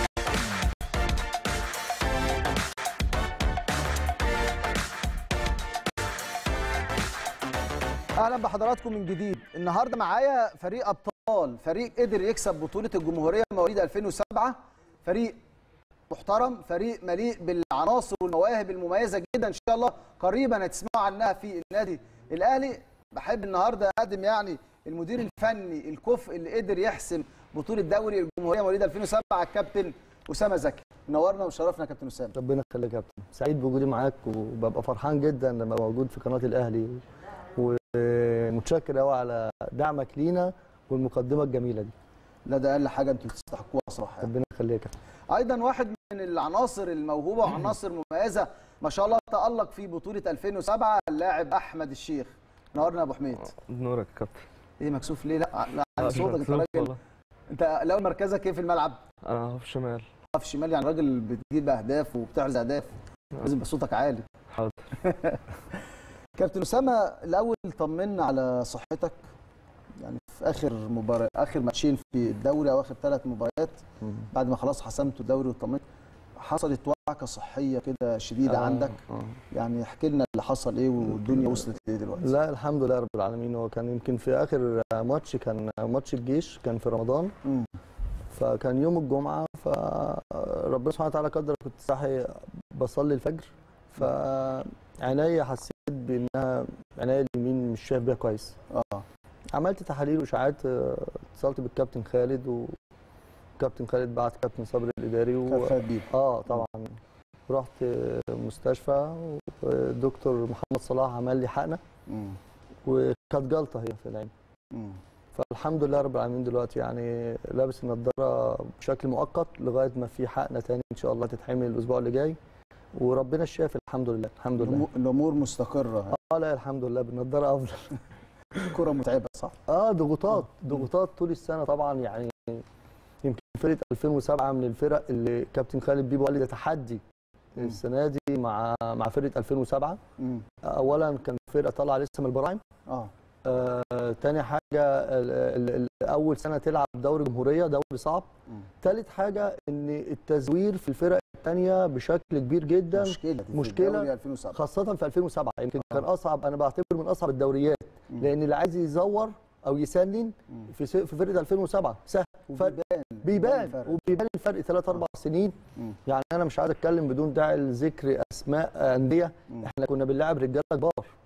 اهلا بحضراتكم من جديد النهارده معايا فريق ابطال فريق قدر يكسب بطوله الجمهوريه مواليد 2007 فريق محترم فريق مليء بالعناصر والمواهب المميزه جدا ان شاء الله قريبا هتسمعوا عنها في النادي الاهلي بحب النهارده اقدم يعني المدير الفني الكفء اللي قدر يحسم بطوله دوري الجمهوريه مواليد 2007 الكابتن اسامه زكي نورنا وشرفنا يا كابتن اسامه ربنا يخليك يا كابتن سعيد بوجودي معاك وببقى فرحان جدا لما أبقى موجود في قناه الاهلي ومتشكر قوي على دعمك لينا والمقدمه الجميله دي لا ده اقل حاجه انتوا تستحقوها صراحه يعني. ربنا يخليك يا كابتن ايضا واحد من العناصر الموهوبه وعناصر مميزه ما شاء الله تالق في بطوله 2007 اللاعب احمد الشيخ نورنا يا ابو حميد نورك يا كابتن ايه مكسوف ليه لا لا على صوتك انت مكسوف راجل والله. انت لو مركزك ايه في الملعب انا في شمال في الشمال يعني راجل بتجيب اهداف وبتحرز اهداف لازم يبقى صوتك عالي حاضر كابتن اسامه الاول طمنا على صحتك يعني في اخر مباراه اخر ماتشين في الدوري او اخر ثلاث مباريات بعد ما خلاص حسمتوا الدوري وطمنت حصلت وعكه صحيه كده شديده آه، عندك آه. يعني احكي لنا اللي حصل ايه والدنيا وصلت لايه دلوقتي لا الحمد لله رب العالمين هو كان يمكن في اخر ماتش كان ماتش الجيش كان في رمضان مم. فكان يوم الجمعه فربنا سبحانه وتعالى قدر كنت صاحي بصلي الفجر فعينيا حسيت بانها عينيا اليمين مش شايف بيها كويس اه عملت تحاليل واشاعات آه، اتصلت بالكابتن خالد وكابتن خالد بعت كابتن صبري الاداري و... كان فات بيه اه طبعا رحت مستشفى والدكتور محمد صلاح عمل لي حقنه مم. وكانت جلطه هي في العين مم. فالحمد لله رب العالمين دلوقتي يعني لابس النضاره بشكل مؤقت لغايه ما في حقنه تاني ان شاء الله تتحمل الاسبوع اللي جاي وربنا الشافي الحمد لله الحمد لله الأمور- الامور مستقره اه لا الحمد لله بالنضاره افضل كره متعبه صح اه ضغوطات ضغوطات طول السنه طبعا يعني يمكن فرقه 2007 من الفرق اللي كابتن خالد بيبو قال لي ده تحدي مم. السنه دي مع مع فرقه 2007 مم. اولا كان فرقه طالعه لسه من البراعم اه آه تاني حاجه ال- ال- ال- اول سنه تلعب دوري جمهوريه دوري صعب مم. تالت حاجه ان التزوير في الفرق الثانيه بشكل كبير جدا مشكله دي في مشكلة. الدوري 2007 خاصه في 2007 يمكن آه. كان اصعب انا بعتبر من اصعب الدوريات مم. لان اللي عايز يزور او يسنن مم. في س- في فرقه 2007 سهل فرق وبيبان بيبان الفرق. وبيبان الفرق 3 4 سنين مم. يعني انا مش عايز اتكلم بدون داعي لذكر اسماء انديه مم. احنا كنا بنلعب رجاله كبار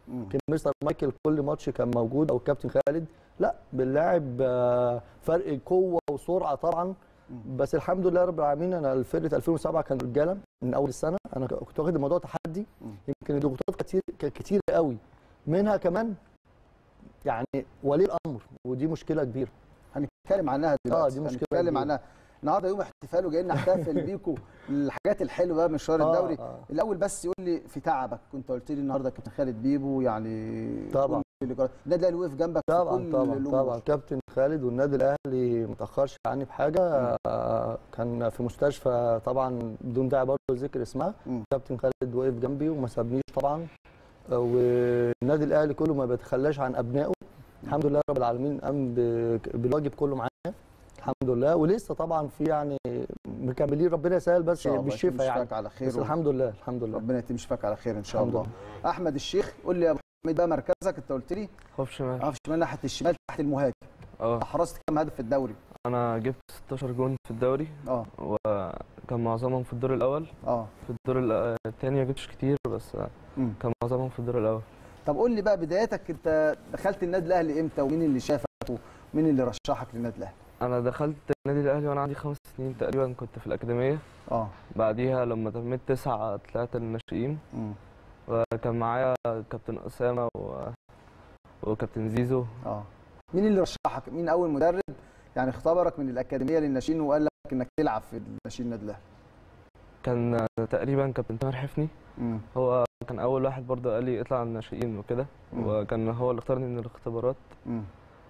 مم. يمكن مستر مايكل كل ماتش كان موجود او الكابتن خالد لا بنلاعب آه، فرق قوه وسرعه طبعا بس الحمد لله رب العالمين انا فرقه 2007 كان رجاله من اول السنه انا كنت واخد الموضوع تحدي مم. يمكن الضغوطات كتير كانت كتير قوي منها كمان يعني ولي الامر ودي مشكله كبيره هنتكلم عنها دلوقتي دي مشكلة هنتكلم كبيرة. عنها النهارده يوم احتفال وجايين نحتفل بيكم الحاجات الحلوه بقى من مشوار آه، الدوري آه. الاول بس يقول لي في تعبك كنت قلت لي النهارده كابتن خالد بيبو يعني طبعا. كل اللي جرى- النادي الاهلي وقف جنبك في طبعا كل طبعا الأمور. طبعا كابتن خالد والنادي الاهلي ما تاخرش عني بحاجه آه، كان في مستشفى طبعا بدون داعي برضه ذكر اسمها مم. كابتن خالد وقف جنبي وما سابنيش طبعا آه، والنادي الاهلي كله ما بيتخلاش عن ابنائه الحمد لله رب العالمين قام ب- بالواجب كله معايا الحمد لله ولسه طبعا في يعني مكملين ربنا يسهل إن بس شاء الله بالشفاء يتم يعني شفاك على خير بس و- الحمد لله الحمد لله ربنا يتم شفاك على خير ان شاء الحمد الله احمد الشيخ قول لي يا ابو حميد بقى مركزك انت قلت لي خوف شمال اه في الشمال ناحيه الشمال تحت المهاجم اه حرزت كام هدف في الدوري انا جبت 16 جون في الدوري اه وكان معظمهم في الدور الاول اه في الدور ال- التاني ما جبتش كتير بس مم. كان معظمهم في الدور الاول طب قول لي بقى بدايتك انت دخلت النادي الاهلي امتى ومين اللي شافك ومين اللي رشحك للنادي الاهلي انا دخلت النادي الاهلي وانا عندي خمس سنين تقريبا كنت في الاكاديميه اه بعديها لما تميت تسعة طلعت الناشئين مم. وكان معايا كابتن اسامه و... وكابتن زيزو اه مين اللي رشحك مين اول مدرب يعني اختبرك من الاكاديميه للناشئين وقال لك انك تلعب في الناشئين النادي الاهلي كان تقريبا كابتن تامر حفني مم. هو كان اول واحد برضه قال لي اطلع على الناشئين وكده مم. وكان هو اللي اختارني من الاختبارات مم.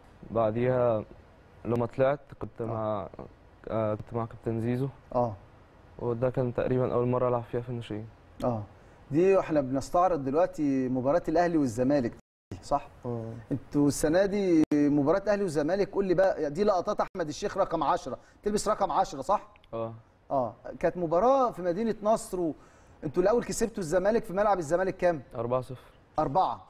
بعديها لما طلعت كنت مع آه، كنت مع كابتن زيزو اه وده كان تقريبا اول مره العب فيها في الناشئين اه دي احنا بنستعرض دلوقتي مباراه الاهلي والزمالك دي صح آه. انتوا السنه دي مباراه اهلي والزمالك قول لي بقى دي لقطات احمد الشيخ رقم 10 تلبس رقم 10 صح اه اه كانت مباراه في مدينه نصر و... انتوا الاول كسبتوا الزمالك في ملعب الزمالك كام 4 0 أربعة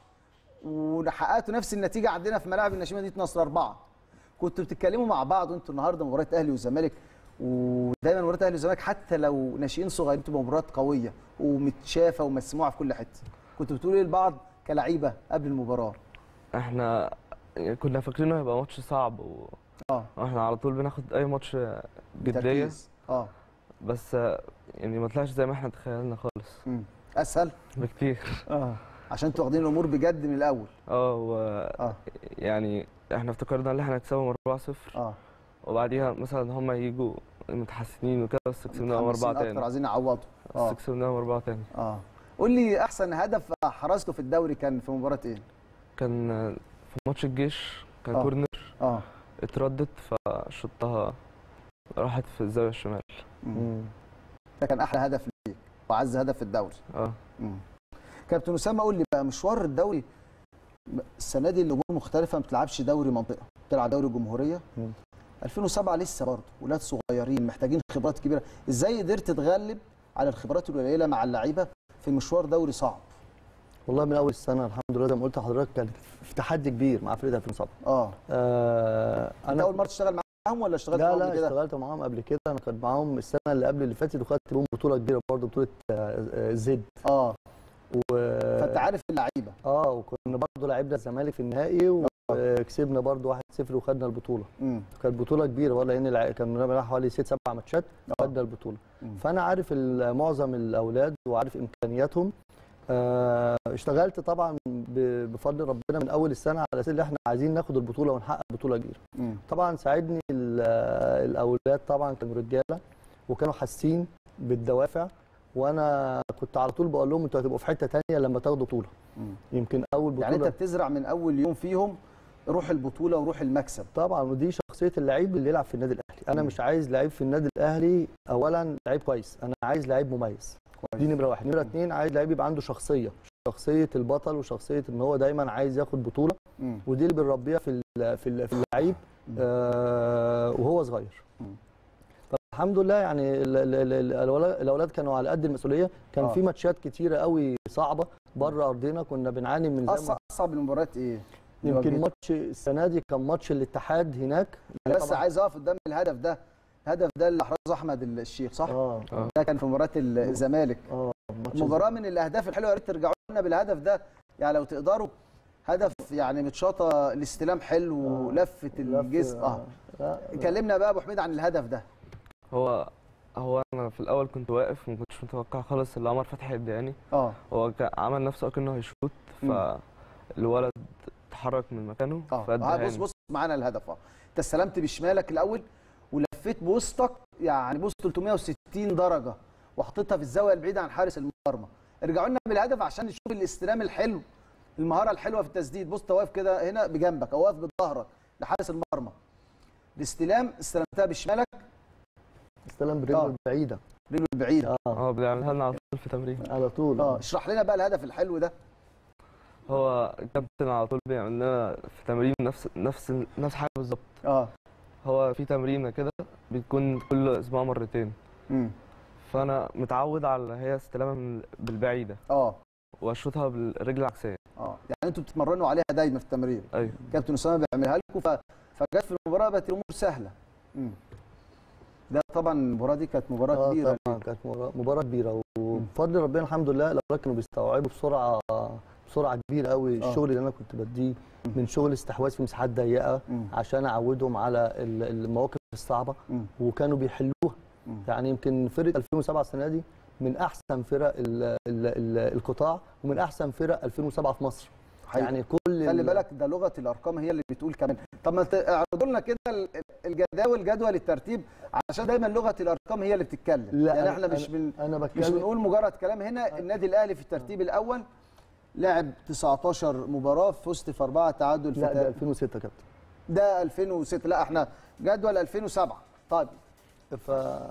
وحققتوا نفس النتيجة عندنا في ملاعب الناشئين مدينة نصر أربعة كنتوا بتتكلموا مع بعض وانتوا النهارده مباراة أهلي والزمالك ودايما مباراة أهلي والزمالك حتى لو ناشئين صغيرين تبقى مباراة قوية ومتشافة ومسموعة في كل حتة كنتوا بتقولوا ايه لبعض كلعيبة قبل المباراة احنا كنا فاكرينه هيبقى ماتش صعب و... اه واحنا على طول بناخد اي ماتش جديه تركيز. اه بس آه، يعني ما طلعش زي ما احنا تخيلنا خالص مم. أسهل بكتير اه عشان انتوا واخدين الأمور بجد من الأول اه و اه يعني احنا افتكرنا ان احنا هنكسبهم 4 0 اه وبعديها مثلا هم يجوا متحسنين وكده بس كسبناهم متحمسين 4 أكتر تاني عايزين يعوضوا اه بس كسبناهم 4 تاني اه قول لي أحسن هدف حرزته في الدوري كان في مباراة ايه؟ كان آه، في ماتش الجيش كان آه. كورنر اه اتردت فشطها راحت في الزاويه الشمال مم. مم. ده كان احلى هدف ليك واعز هدف في الدوري اه مم. كابتن اسامه قول لي بقى مشوار الدوري السنه دي الامور مختلفه ما بتلعبش دوري منطقه بتلعب دوري جمهوريه مم. 2007 لسه برضه ولاد صغيرين محتاجين خبرات كبيره ازاي قدرت تتغلب على الخبرات القليله مع اللعيبه في مشوار دوري صعب والله من اول السنه الحمد لله زي ما قلت لحضرتك كان في تحدي كبير مع فرقه 2007 اه آه انت اول مره تشتغل معاهم ولا اشتغلت لا معاهم لا قبل كده اشتغلت معاهم قبل كده انا كنت معاهم السنه اللي قبل اللي فاتت وخدت بهم بطوله كبيره برضه بطوله آه، آه، زد اه و فانت عارف اللعيبه اه وكنا برضه لعبنا الزمالك في النهائي وكسبنا برضه 1-0 وخدنا البطوله امم كانت بطوله كبيره والله لان الع- كان بنلعب حوالي ست سبع ماتشات آه. خدنا البطوله مم. فانا عارف ال- معظم الاولاد وعارف امكانياتهم آه، اشتغلت طبعا ب- بفضل ربنا من اول السنه على اساس ان احنا عايزين ناخد البطوله ونحقق بطوله كبيره امم طبعا ساعدني ال- الاولاد طبعا كانوا رجاله وكانوا حاسين بالدوافع وانا كنت على طول بقول لهم انتوا هتبقوا في حته تانية لما تاخدوا بطوله مم. يمكن اول بطوله يعني انت بتزرع من اول يوم فيهم روح البطوله وروح المكسب طبعا ودي شخصيه اللعيب اللي يلعب في النادي الاهلي انا مم. مش عايز لعيب في النادي الاهلي اولا لعيب كويس انا عايز لعيب مميز دي نمره واحد نمره اتنين عايز لعيب يبقى عنده شخصيه شخصيه البطل وشخصيه ان هو دايما عايز ياخد بطوله مم. ودي اللي بنربيها في ال- في ال- في اللعيب مم. آه وهو صغير مم. فالحمد لله يعني ال- ال- ال- ال- الأولاد- الاولاد كانوا على قد المسؤوليه كان آه. في ماتشات كتيره قوي صعبه بره ارضنا كنا بنعاني من زي ما- اصعب اصعب المباريات ايه؟ اللي يمكن واجهتك؟ ماتش السنه دي كان ماتش الاتحاد هناك أنا بس طبعاً- عايز اقف قدام الهدف ده الهدف ده اللي احرزه احمد الشيخ صح؟ اه ده كان في مباراه الزمالك اه ماتش مباراه من الاهداف الحلوه يا ريت ترجعوا لنا بالهدف ده يعني لو تقدروا هدف يعني متشاطه الاستلام حلو ولفه الجسم اه آه. كلمنا بقى ابو حميد عن الهدف ده هو هو انا في الاول كنت واقف ما كنتش متوقع خالص اللي عمر فتحي يداني اه هو كان عمل نفسه اكنه هيشوط فالولد اتحرك من مكانه اه آه، بص فاداني بص معانا الهدف اه انت استلمت بشمالك الاول ولفيت بوسطك يعني بص 360 درجه وحطيتها في الزاويه البعيده عن حارس المرمى ارجعوا لنا بالهدف عشان نشوف الاستلام الحلو المهاره الحلوه في التسديد بص انت واقف كده هنا بجنبك او واقف بظهرك لحارس المرمى الاستلام استلمتها بشمالك استلم برجله آه. البعيده رجله البعيده اه اه بيعملها لنا على طول في تمرين على طول اه اشرح لنا بقى الهدف الحلو ده هو الكابتن على طول بيعمل لنا في تمرين نفس نفس نفس حاجه بالظبط اه هو في تمرينه كده بتكون كل اسبوع مرتين امم فانا متعود على هي استلامها من بالبعيده اه واشوطها بالرجل العكسيه اه يعني انتوا بتتمرنوا عليها دايما في التمرين ايوه كابتن اسامه بيعملها لكم ف... فجت في المباراه بقت الامور سهله امم ده طبعا المباراه دي كانت مباراه اه كبيره طبعا كانت مباراة- مباراه كبيره وبفضل ربنا الحمد لله الاولاد كانوا بيستوعبوا بسرعه بسرعه كبيره قوي آه. الشغل اللي انا كنت بديه من شغل استحواذ في مساحات ضيقه مم. عشان اعودهم على ال- المواقف الصعبه مم. وكانوا بيحلوها مم. يعني يمكن فرقه 2007 السنه دي من احسن فرق ال ال ال القطاع ومن احسن فرق 2007 في مصر حقيقي. يعني كل خلي ال- بالك ده لغه الارقام هي اللي بتقول كمان طب ما تعرضوا لنا كده ال- الجداول جدول الترتيب عشان دايما لغه الارقام هي اللي بتتكلم لا يعني أنا- احنا مش أنا- بن... انا مش بتكلم بنقول مجرد كلام هنا النادي الاهلي في الترتيب الاول لعب 19 مباراه فزت في اربعه تعادل في لا ده تا- 2006 كابتن ده 2006 لا احنا جدول 2007 طيب ف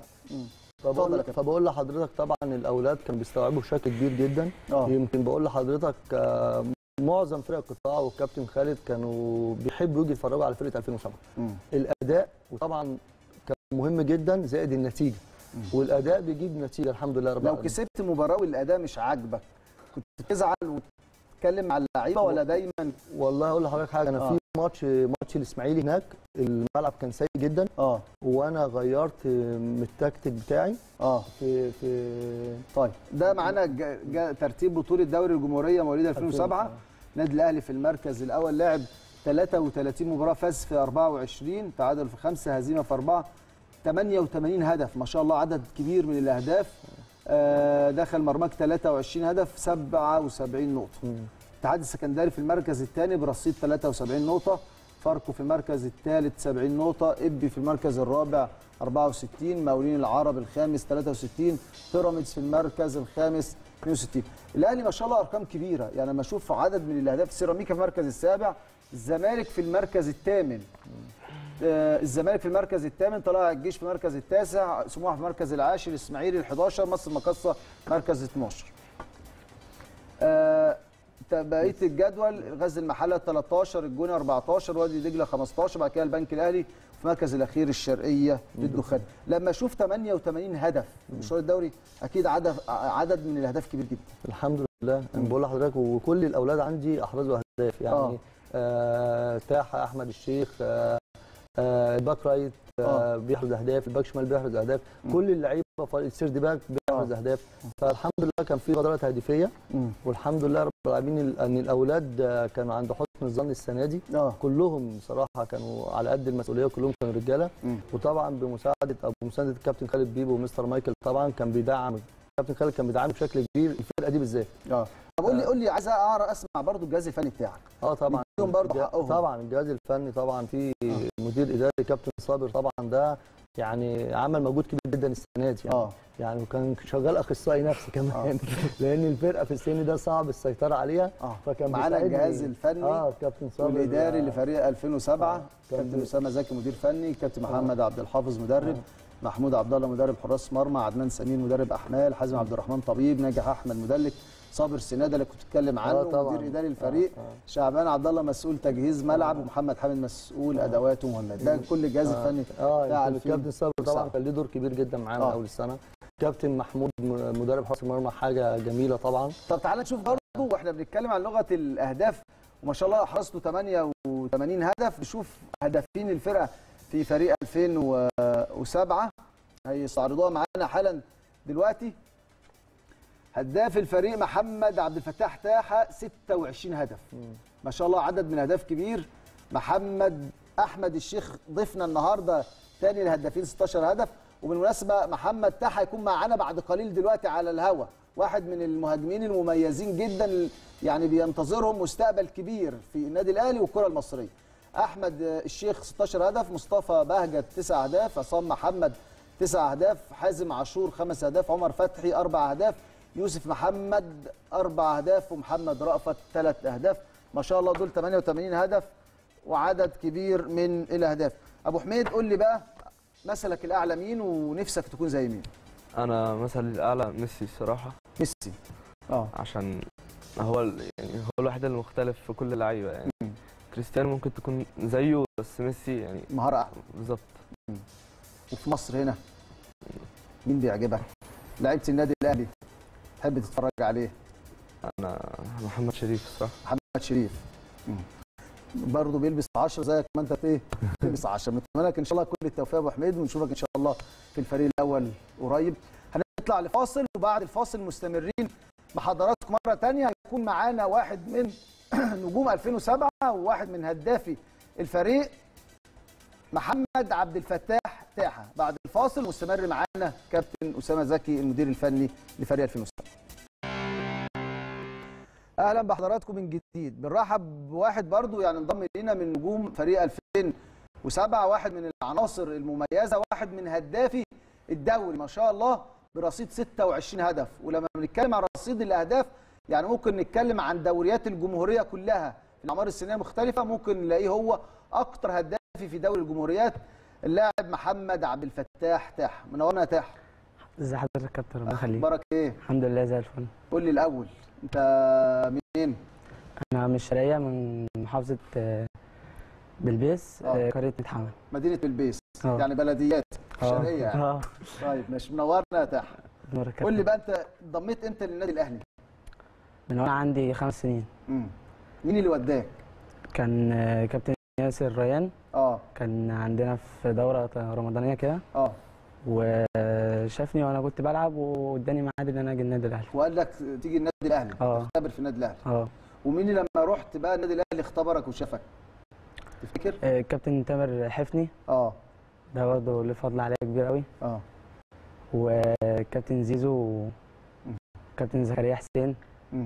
اتفضل يا فبقول, كابتن. فبقول لحضرتك طبعا الاولاد كانوا بيستوعبوا بشكل كبير جدا اه يمكن بقول لحضرتك آه، معظم فرق القطاع والكابتن خالد كانوا بيحبوا يجي يتفرجوا على فرقه 2007 مم. الاداء وطبعا كان مهم جدا زائد النتيجه والاداء بيجيب نتيجه الحمد لله رب لو العالمين كسبت مباراه والاداء مش عاجبك كنت تزعل وتتكلم مع اللعيبه ولا دايما والله اقول لحضرتك حاجه انا آه. في ماتش ماتش الاسماعيلي هناك الملعب كان سيء جدا اه وانا غيرت من التكتيك بتاعي اه في في طيب ده معانا ج- ج- ترتيب بطوله دوري الجمهوريه مواليد 2007 النادي الاهلي في المركز الاول لعب 33 مباراه فاز في 24 تعادل في خمسه هزيمه في اربعه 88 هدف ما شاء الله عدد كبير من الاهداف آه، دخل مرماك 23 هدف 77 نقطه مم. الاتحاد السكندري في المركز الثاني برصيد 73 نقطة فاركو في المركز الثالث 70 نقطة إبي في المركز الرابع 64 مقاولين العرب الخامس 63 بيراميدز في المركز الخامس 62 الأهلي ما شاء الله أرقام كبيرة يعني لما أشوف عدد من الأهداف سيراميكا في المركز السابع الزمالك في المركز الثامن آه، الزمالك في المركز الثامن طلائع الجيش في المركز التاسع سموحه في المركز العاشر الاسماعيلي ال 11 مصر المقاصه مركز 12 آه، بقيه الجدول غزل المحله 13 الجونه 14 وادي دجله 15 بعد كده البنك الاهلي في المركز الاخير الشرقيه للدخان لما اشوف 88 هدف في مشوار الدوري اكيد عدد عدد من الاهداف كبير جدا الحمد لله انا بقول لحضرتك وكل الاولاد عندي احرزوا اهداف يعني آه. آه تاحه احمد الشيخ آه آه الباك رايت آه بيحرز اهداف الباك شمال بيحرز اهداف كل اللعيبه فريق السيرد باك بيحرز آه. اهداف فالحمد لله كان في مبادرات هدفيه والحمد لله رب العالمين ال- ان الاولاد آه، كانوا عند حسن الظن السنه دي اه كلهم صراحه كانوا على قد المسؤوليه وكلهم كانوا رجاله مم. وطبعا بمساعده او بمساعده الكابتن خالد بيبو ومستر مايكل طبعا كان بيدعم الكابتن خالد كان بيدعم بشكل كبير الفرقه دي بالذات اه طب قول لي قول لي عايز اعرف اسمع برضو الجهاز الفني بتاعك اه طبعا نديهم برضه الج- حقهم. طبعا الجهاز الفني طبعا في مدير اداري كابتن صابر طبعا ده يعني عمل مجهود كبير جدا السنه دي يعني اه يعني وكان شغال اخصائي نفسي كمان لان الفرقه في السن ده صعب السيطره عليها اه فكان معانا بيساعدني. الجهاز الفني اه كابتن صابر والاداري آه، لفريق 2007 آه، كان كابتن بي- اسامه زكي مدير فني كابتن محمد عبد الحافظ مدرب محمود عبد الله مدرب حراس مرمى عدنان سمير مدرب احمال حازم عبد الرحمن طبيب ناجح احمد مدلك صابر سناده اللي كنت بتتكلم عنه آه، طبعاً. مدير اداري الفريق آه، آه. شعبان عبد الله مسؤول تجهيز ملعب ومحمد حامد مسؤول ادوات ومهمات ده كل الجهاز الفني اه بتاع يمكن 2000 الكابتن صابر طبعا وسبعة. كان له دور كبير جدا معانا آه. من اول السنه كابتن محمود م- مدرب حراس المرمى حاجه جميله طبعا طب تعالى نشوف برضه واحنا بنتكلم عن لغه الاهداف وما شاء الله احرزتوا 88 هدف نشوف هدافين الفرقه في فريق 2007 هيستعرضوها معانا حالا دلوقتي هداف الفريق محمد عبد الفتاح تاحه 26 هدف ما شاء الله عدد من اهداف كبير محمد احمد الشيخ ضيفنا النهارده ثاني الهدافين 16 هدف وبالمناسبه محمد تاحه هيكون معانا بعد قليل دلوقتي على الهوا واحد من المهاجمين المميزين جدا يعني بينتظرهم مستقبل كبير في النادي الاهلي والكره المصريه احمد الشيخ 16 هدف مصطفى بهجت 9 اهداف عصام محمد 9 اهداف حازم عاشور 5 اهداف عمر فتحي 4 اهداف يوسف محمد 4 اهداف ومحمد رأفت 3 اهداف ما شاء الله دول 88 هدف وعدد كبير من الاهداف ابو حميد قول لي بقى مثلك الاعلى مين ونفسك تكون زي مين انا مثلي الاعلى ميسي الصراحه ميسي اه عشان هو ال- يعني هو الوحيد المختلف في كل اللعيبه يعني كريستيانو ممكن تكون زيه بس ميسي يعني مهاره اعلى بالظبط وفي مصر هنا مين بيعجبك لعيبه النادي الاهلي تحب تتفرج عليه انا محمد شريف الصراحه محمد شريف برضه بيلبس 10 زيك ما انت ايه بتلبس 10 نتمنى لك ان شاء الله كل التوفيق يا ابو حميد ونشوفك ان شاء الله في الفريق الاول قريب هنطلع لفاصل وبعد الفاصل مستمرين بحضراتكم مره ثانيه هيكون معانا واحد من نجوم 2007 وواحد من هدافي الفريق محمد عبد الفتاح تاحه بعد الفاصل مستمر معانا كابتن اسامه زكي المدير الفني لفريق 2007 اهلا بحضراتكم من جديد بنرحب بواحد برضو يعني انضم لينا من نجوم فريق 2007 واحد من العناصر المميزه واحد من هدافي الدوري ما شاء الله برصيد 26 هدف ولما بنتكلم عن رصيد الاهداف يعني ممكن نتكلم عن دوريات الجمهوريه كلها في الاعمار السنيه المختلفه ممكن نلاقيه هو اكتر هدافي في دوري الجمهوريات اللاعب محمد عبد الفتاح تاح منورنا يا تاح ازي حضرتك يا كابتن ربنا يخليك اخبارك ايه الحمد لله زي الفل قول لي الاول انت منين انا من الشرقيه من محافظه آه، بلبيس آه. آه، قريه متحمل مدينه بلبيس آه. يعني بلديات آه. شرقيه يعني اه طيب ماشي منورنا يا تاح نور يا قول لي كابتن. بقى انت انضميت امتى للنادي الاهلي من وانا عندي خمس سنين امم مين اللي وداك كان آه، كابتن ياسر ريان اه كان عندنا في دوره رمضانيه كده اه وشافني وانا كنت بلعب واداني ميعاد ان انا اجي النادي الاهلي وقال لك تيجي النادي الاهلي اه تختبر في النادي الاهلي اه ومين اللي لما رحت بقى النادي الاهلي اختبرك وشافك تفتكر آه، كابتن تامر حفني اه ده برضه له فضل عليا كبير قوي اه وكابتن زيزو كابتن زكريا حسين امم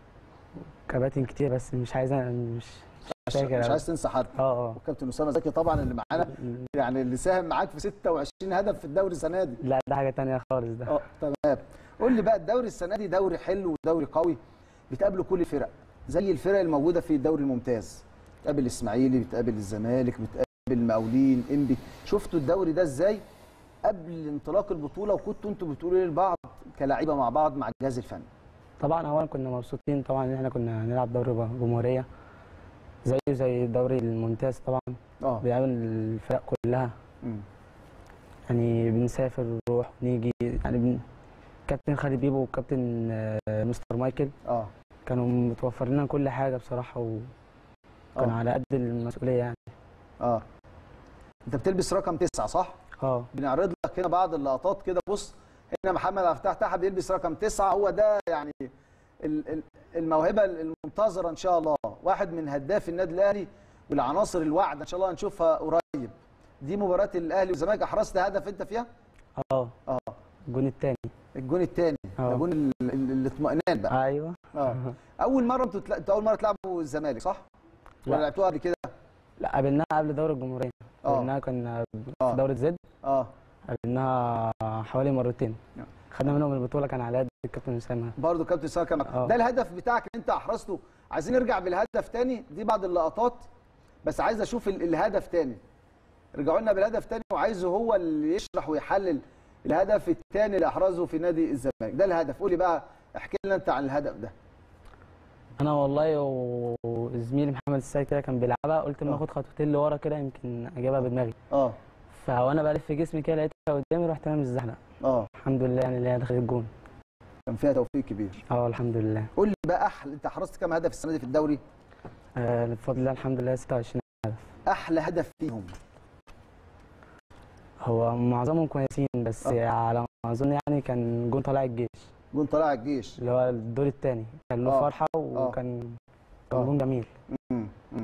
كباتن كتير بس مش عايز أنا- مش مش, فاكر مش أوي. عايز تنسى حد اه اه وكابتن اسامه زكي طبعا اللي معانا يعني اللي ساهم معاك في 26 هدف في الدوري السنه دي لا ده حاجه تانية خالص ده اه تمام قول لي بقى الدوري السنه دي دوري حلو ودوري قوي بتقابله كل الفرق زي الفرق الموجوده في الدوري الممتاز بتقابل الاسماعيلي بتقابل الزمالك بتقابل المقاولين انبي شفتوا الدوري ده ازاي قبل انطلاق البطوله وكنتوا انتوا بتقولوا ايه لبعض كلاعيبه مع بعض مع الجهاز الفني طبعا اولا كنا مبسوطين طبعا ان احنا كنا هنلعب دوري جمهوريه زيه زي الدوري الممتاز طبعا اه بنقابل الفرق كلها مم. يعني بنسافر ونروح ونيجي يعني بن... كابتن خالد بيبو وكابتن آه، مستر مايكل اه كانوا متوفرين لنا كل حاجه بصراحه وكانوا اه على قد المسؤوليه يعني اه انت بتلبس رقم تسعة صح؟ اه بنعرض لك هنا بعض اللقطات كده بص هنا محمد عبد الفتاح تحت بيلبس رقم تسعة هو ده يعني ال- ال- الموهبه المنتظره ان شاء الله واحد من هداف النادي الاهلي والعناصر الواعده ان شاء الله هنشوفها قريب دي مباراه الاهلي والزمالك احرزت هدف انت فيها اه اه الجون الثاني الجون الثاني آه. الجون ال- ال- الاطمئنان بقى ايوه اه اول مره انتوا تلا... انتوا اول مره تلعبوا الزمالك صح ولا لا. لعبتوها قبل كده لا قابلناها قبل دوري الجمهوريه اه قابلناها كنا آه. في دوره زد اه قابلناها حوالي مرتين نعم. خدنا منهم البطوله كان على قد الكابتن اسامه برضه كابتن ساره كان معاك. آه. ده الهدف بتاعك اللي انت احرزته عايزين نرجع بالهدف تاني دي بعض اللقطات بس عايز اشوف ال- الهدف تاني رجعوا لنا بالهدف تاني وعايزه هو اللي يشرح ويحلل الهدف الثاني اللي احرزه في نادي الزمالك ده الهدف قولي بقى احكي لنا انت عن الهدف ده انا والله و- وزميلي محمد السيد كده كان بيلعبها قلت اما آه. اخد خطوتين لورا كده يمكن اجيبها بدماغي اه فوانا بلف جسمي كده لقيتها قدامي رحت انا مش زحلق اه الحمد لله يعني اللي هي دخلت الجون كان فيها توفيق كبير اه الحمد لله قول لي بقى احلى انت حرزت كام هدف السنه دي في الدوري آه بفضل الله الحمد لله 26 احلى هدف فيهم هو معظمهم كويسين بس آه. على ما اظن يعني كان جون طلائع الجيش جون طلائع الجيش اللي هو الدور الثاني كان له آه. فرحه وكان كان آه. جون جميل مم. مم.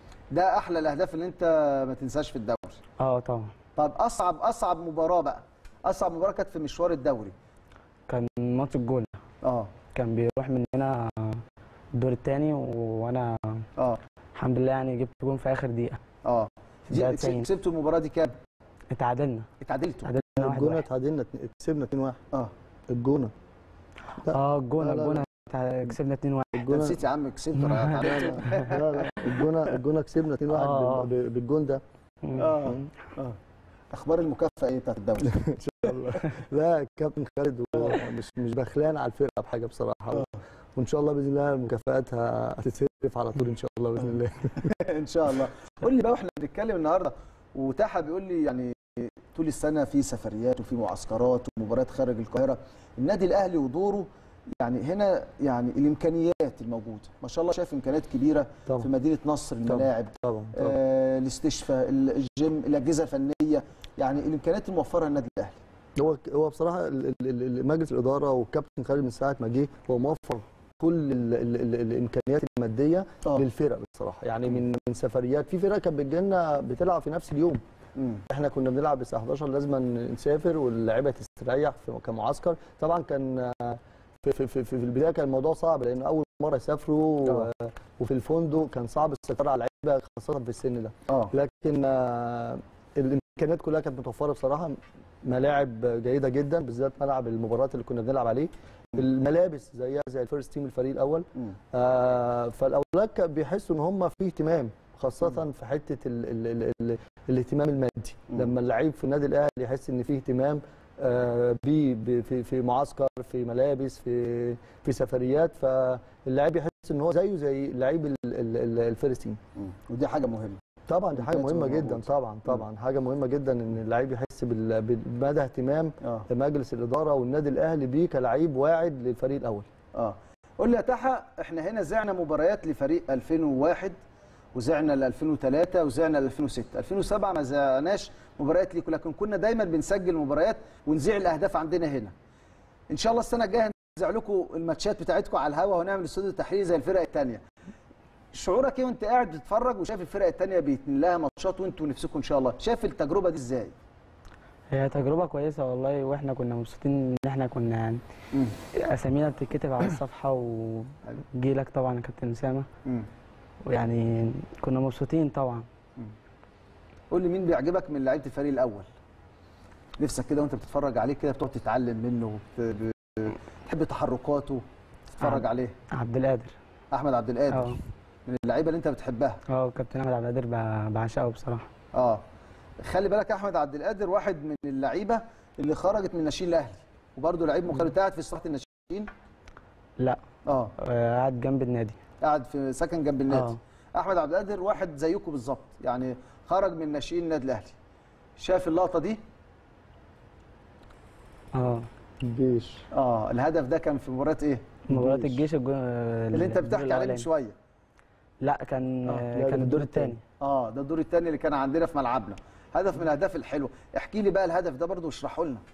ده احلى الاهداف اللي انت ما تنساش في الدوري اه طبعا طب اصعب اصعب مباراه بقى اصعب مباراه كانت في مشوار الدوري كان ماتش الجول اه كان بيروح مننا الدور الثاني وانا اه الحمد لله يعني جبت جون في اخر دقيقه اه في دي الدقيقه 90 كسبتوا المباراه دي كام اتعادلنا اتعادلتوا اتعادلنا واحد الجونه واحد اتعادلنا اتنين- كسبنا 2-1 اه الجونه لا. اه الجونه لا، لا، لا. الجونه اتع- كسبنا 2 1 انت الجونه نسيت يا عم كسبتوا لا اتعادلتوا لا لا لا الجونه الجونه كسبنا 2-1 آه. بال- بال- بالجون ده اه اه اخبار المكافاه ايه بتاعت الدوري ان شاء الله لا كابتن خالد هو مش مش بخلان على الفرقه بحاجه بصراحه وان شاء الله باذن الله المكافآت ه- هتتصرف على طول ان شاء الله باذن الله ان شاء الله قول لي بقى واحنا بنتكلم النهارده وتاحه بيقول لي يعني طول السنه في سفريات وفي معسكرات ومباريات خارج القاهره النادي الاهلي ودوره يعني هنا يعني الامكانيات الموجوده ما شاء الله شايف امكانيات كبيره في طبعا مدينه نصر الملاعب طبعا طبعا آه الاستشفاء الجيم الاجهزه الفنيه يعني الامكانيات الموفره النادي الاهلي هو هو بصراحه ال- ال- ال- مجلس الاداره والكابتن خالد من ساعه ما جه هو موفر كل ال ال ال الامكانيات الماديه آه. للفرق بصراحه يعني من من سفريات في فرق كانت بتجي لنا بتلعب في نفس اليوم مم. احنا كنا بنلعب الساعه 11 لازم نسافر واللعيبه تستريح في كمعسكر طبعا كان آه، في في في, في البدايه كان الموضوع صعب لان اول مره يسافروا آه. و- وفي الفندق كان صعب السيطره على اللعيبه خاصه في السن ده اه لكن آه، الامكانيات كلها كانت متوفره بصراحه ملاعب جيده جدا بالذات ملعب المباريات اللي كنا بنلعب عليه الملابس زيها زي الفيرست تيم الفريق الاول مم. آه فالاولاد كان بيحسوا ان هم في اهتمام خاصه في حته ال ال ال ال الاهتمام المادي مم. لما اللعيب في النادي الاهلي يحس ان في اهتمام آه بيه ب- في في معسكر في ملابس في في سفريات فاللاعب يحس ان هو زيه زي لعيب ال- ال- ال- الفيرست تيم مم. ودي حاجه مهمه طبعا دي حاجه إمكانيات مهمه تبقى جدا موجودة. طبعا طبعا حاجه مهمه جدا ان اللعيب يحس بال- بمدى اهتمام اه مجلس الاداره والنادي الاهلي بيه كلعيب واعد للفريق الاول اه قول لي يا تحا احنا هنا زعنا مباريات لفريق 2001 وزعنا ل 2003 وزعنا ل 2006 2007 ما زعناش مباريات ليكم لكن كنا دايما بنسجل مباريات ونذيع الاهداف عندنا هنا ان شاء الله السنه الجايه نذيع لكم الماتشات بتاعتكم على الهوا ونعمل استوديو تحليل زي الفرق الثانيه شعورك ايه وانت قاعد بتتفرج وشايف الفرق الثانيه بيتنين لها ماتشات وانتوا نفسكم ان شاء الله شايف التجربه دي ازاي هي تجربه كويسه والله واحنا كنا مبسوطين ان احنا كنا يعني مم. اسامينا بتتكتب على الصفحه وجيلك طبعا يا كابتن اسامه مم. ويعني كنا مبسوطين طبعا قول لي مين بيعجبك من لعيبه الفريق الاول نفسك كده وانت بتتفرج عليه كده بتقعد تتعلم منه وبت- ب- بتحب تحركاته تتفرج آه. عليه عبد القادر احمد عبد القادر اه من اللعيبه اللي انت بتحبها اه كابتن احمد عبد القادر ب- بعشقه بصراحه اه خلي بالك احمد عبد القادر واحد من اللعيبه اللي خرجت من ناشئين الاهلي وبرده لعيب مختلف قاعد في استراحه الناشئين لا اه آه، قاعد جنب النادي قاعد في سكن جنب النادي اه احمد عبد القادر واحد زيكم بالظبط يعني خرج من ناشئين النادي الاهلي شاف اللقطه دي اه الجيش اه الهدف ده كان في مباراه ايه مباراه الجيش. الجيش الجو... اللي انت بتحكي عليه من شويه لا كان آه، آه. لا، كان ده الدور الثاني اه ده الدور الثاني اللي كان عندنا في ملعبنا هدف من الاهداف الحلوه احكي لي بقى الهدف ده برضو اشرحه لنا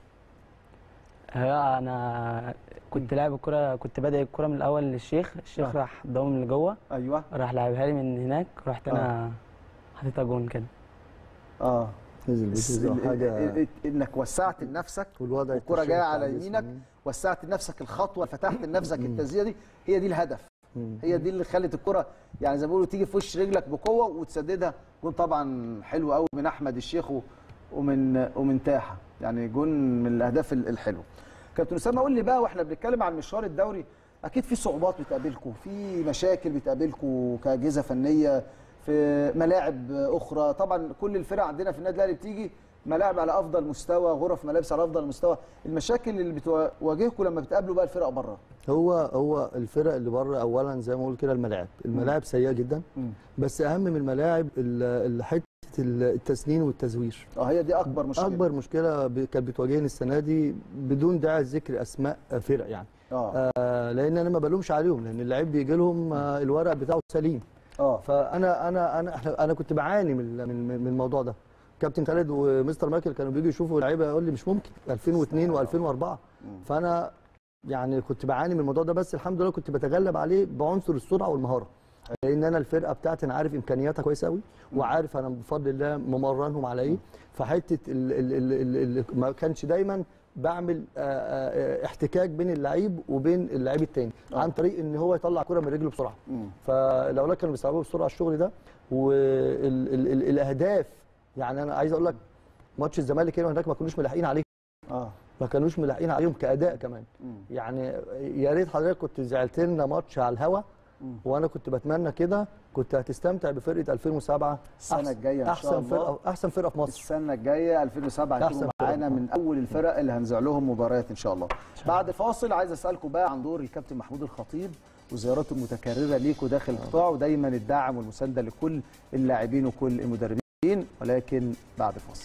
انا كنت لاعب الكره كنت بادئ الكره من الاول للشيخ الشيخ آه. راح ضم لجوه ايوه راح لعبها لي من هناك رحت انا حطيتها جون كده اه نزل الس- بيتزا ال- حاجه ال- ال- انك وسعت لنفسك والوضع والكرة التشريح جاية بتاع على الجسم. يمينك. وسعت لنفسك الخطوه فتحت لنفسك مم. التسديده دي هي دي الهدف مم. هي دي اللي خلت الكره يعني زي ما بيقولوا تيجي في وش رجلك بقوه وتسددها جون طبعا حلو قوي من احمد الشيخ و- ومن ومن تاحه يعني جون من الاهداف ال- الحلوه كابتن اسامه قول لي بقى واحنا بنتكلم عن مشوار الدوري اكيد في صعوبات بتقابلكم في مشاكل بتقابلكم كاجهزه فنيه في ملاعب اخرى طبعا كل الفرق عندنا في النادي الاهلي بتيجي ملاعب على افضل مستوى غرف ملابس على افضل مستوى المشاكل اللي بتواجهكم لما بتقابلوا بقى الفرق بره هو هو الفرق اللي بره اولا زي ما بقول كده الملاعب الملاعب سيئه جدا مم. بس اهم من الملاعب ال- ال- حته التسنين والتزوير اه هي دي اكبر مشكله اكبر مشكله ب- كانت بتواجهني السنه دي بدون داعي ذكر اسماء فرق يعني اه آه لان انا ما بلومش عليهم لان اللعيب بيجي لهم آه الورق بتاعه سليم اه فانا انا انا إحنا- انا كنت بعاني من من من الموضوع ده كابتن خالد ومستر مايكل كانوا بيجوا يشوفوا اللعيبه يقول لي مش ممكن 2002 و2004 فانا يعني كنت بعاني من الموضوع ده بس الحمد لله كنت بتغلب عليه بعنصر السرعه والمهاره لان انا الفرقه بتاعتي انا عارف امكانياتها كويس قوي وعارف انا بفضل الله ممرنهم على ايه فحته ال ال ال ال ال ما كانش دايما بعمل آه، آه، احتكاك بين اللعيب وبين اللعيب التاني عن طريق ان هو يطلع كرة من رجله بسرعه فالاولاد كانوا بيستوعبوا بسرعه الشغل ده والاهداف يعني انا عايز اقول لك ماتش الزمالك هنا وهناك ما كناش ملاحقين عليه اه ما كانوش ملاحقين عليهم كاداء كمان يعني يا ريت حضرتك كنت زعلت لنا ماتش على الهوا وانا كنت بتمنى كده كنت هتستمتع بفرقه 2007 السنة أحسن- الجاية إن شاء احسن الله. فرقه احسن فرقه في مصر السنه الجايه 2007 أحسن هتكونوا فرق. معانا من اول الفرق اللي هنذيع لهم مباريات ان شاء الله بعد الفاصل عايز اسالكم بقى عن دور الكابتن محمود الخطيب وزياراته المتكرره ليكوا داخل القطاع ودايما الدعم والمسانده لكل اللاعبين وكل المدربين ولكن بعد فاصل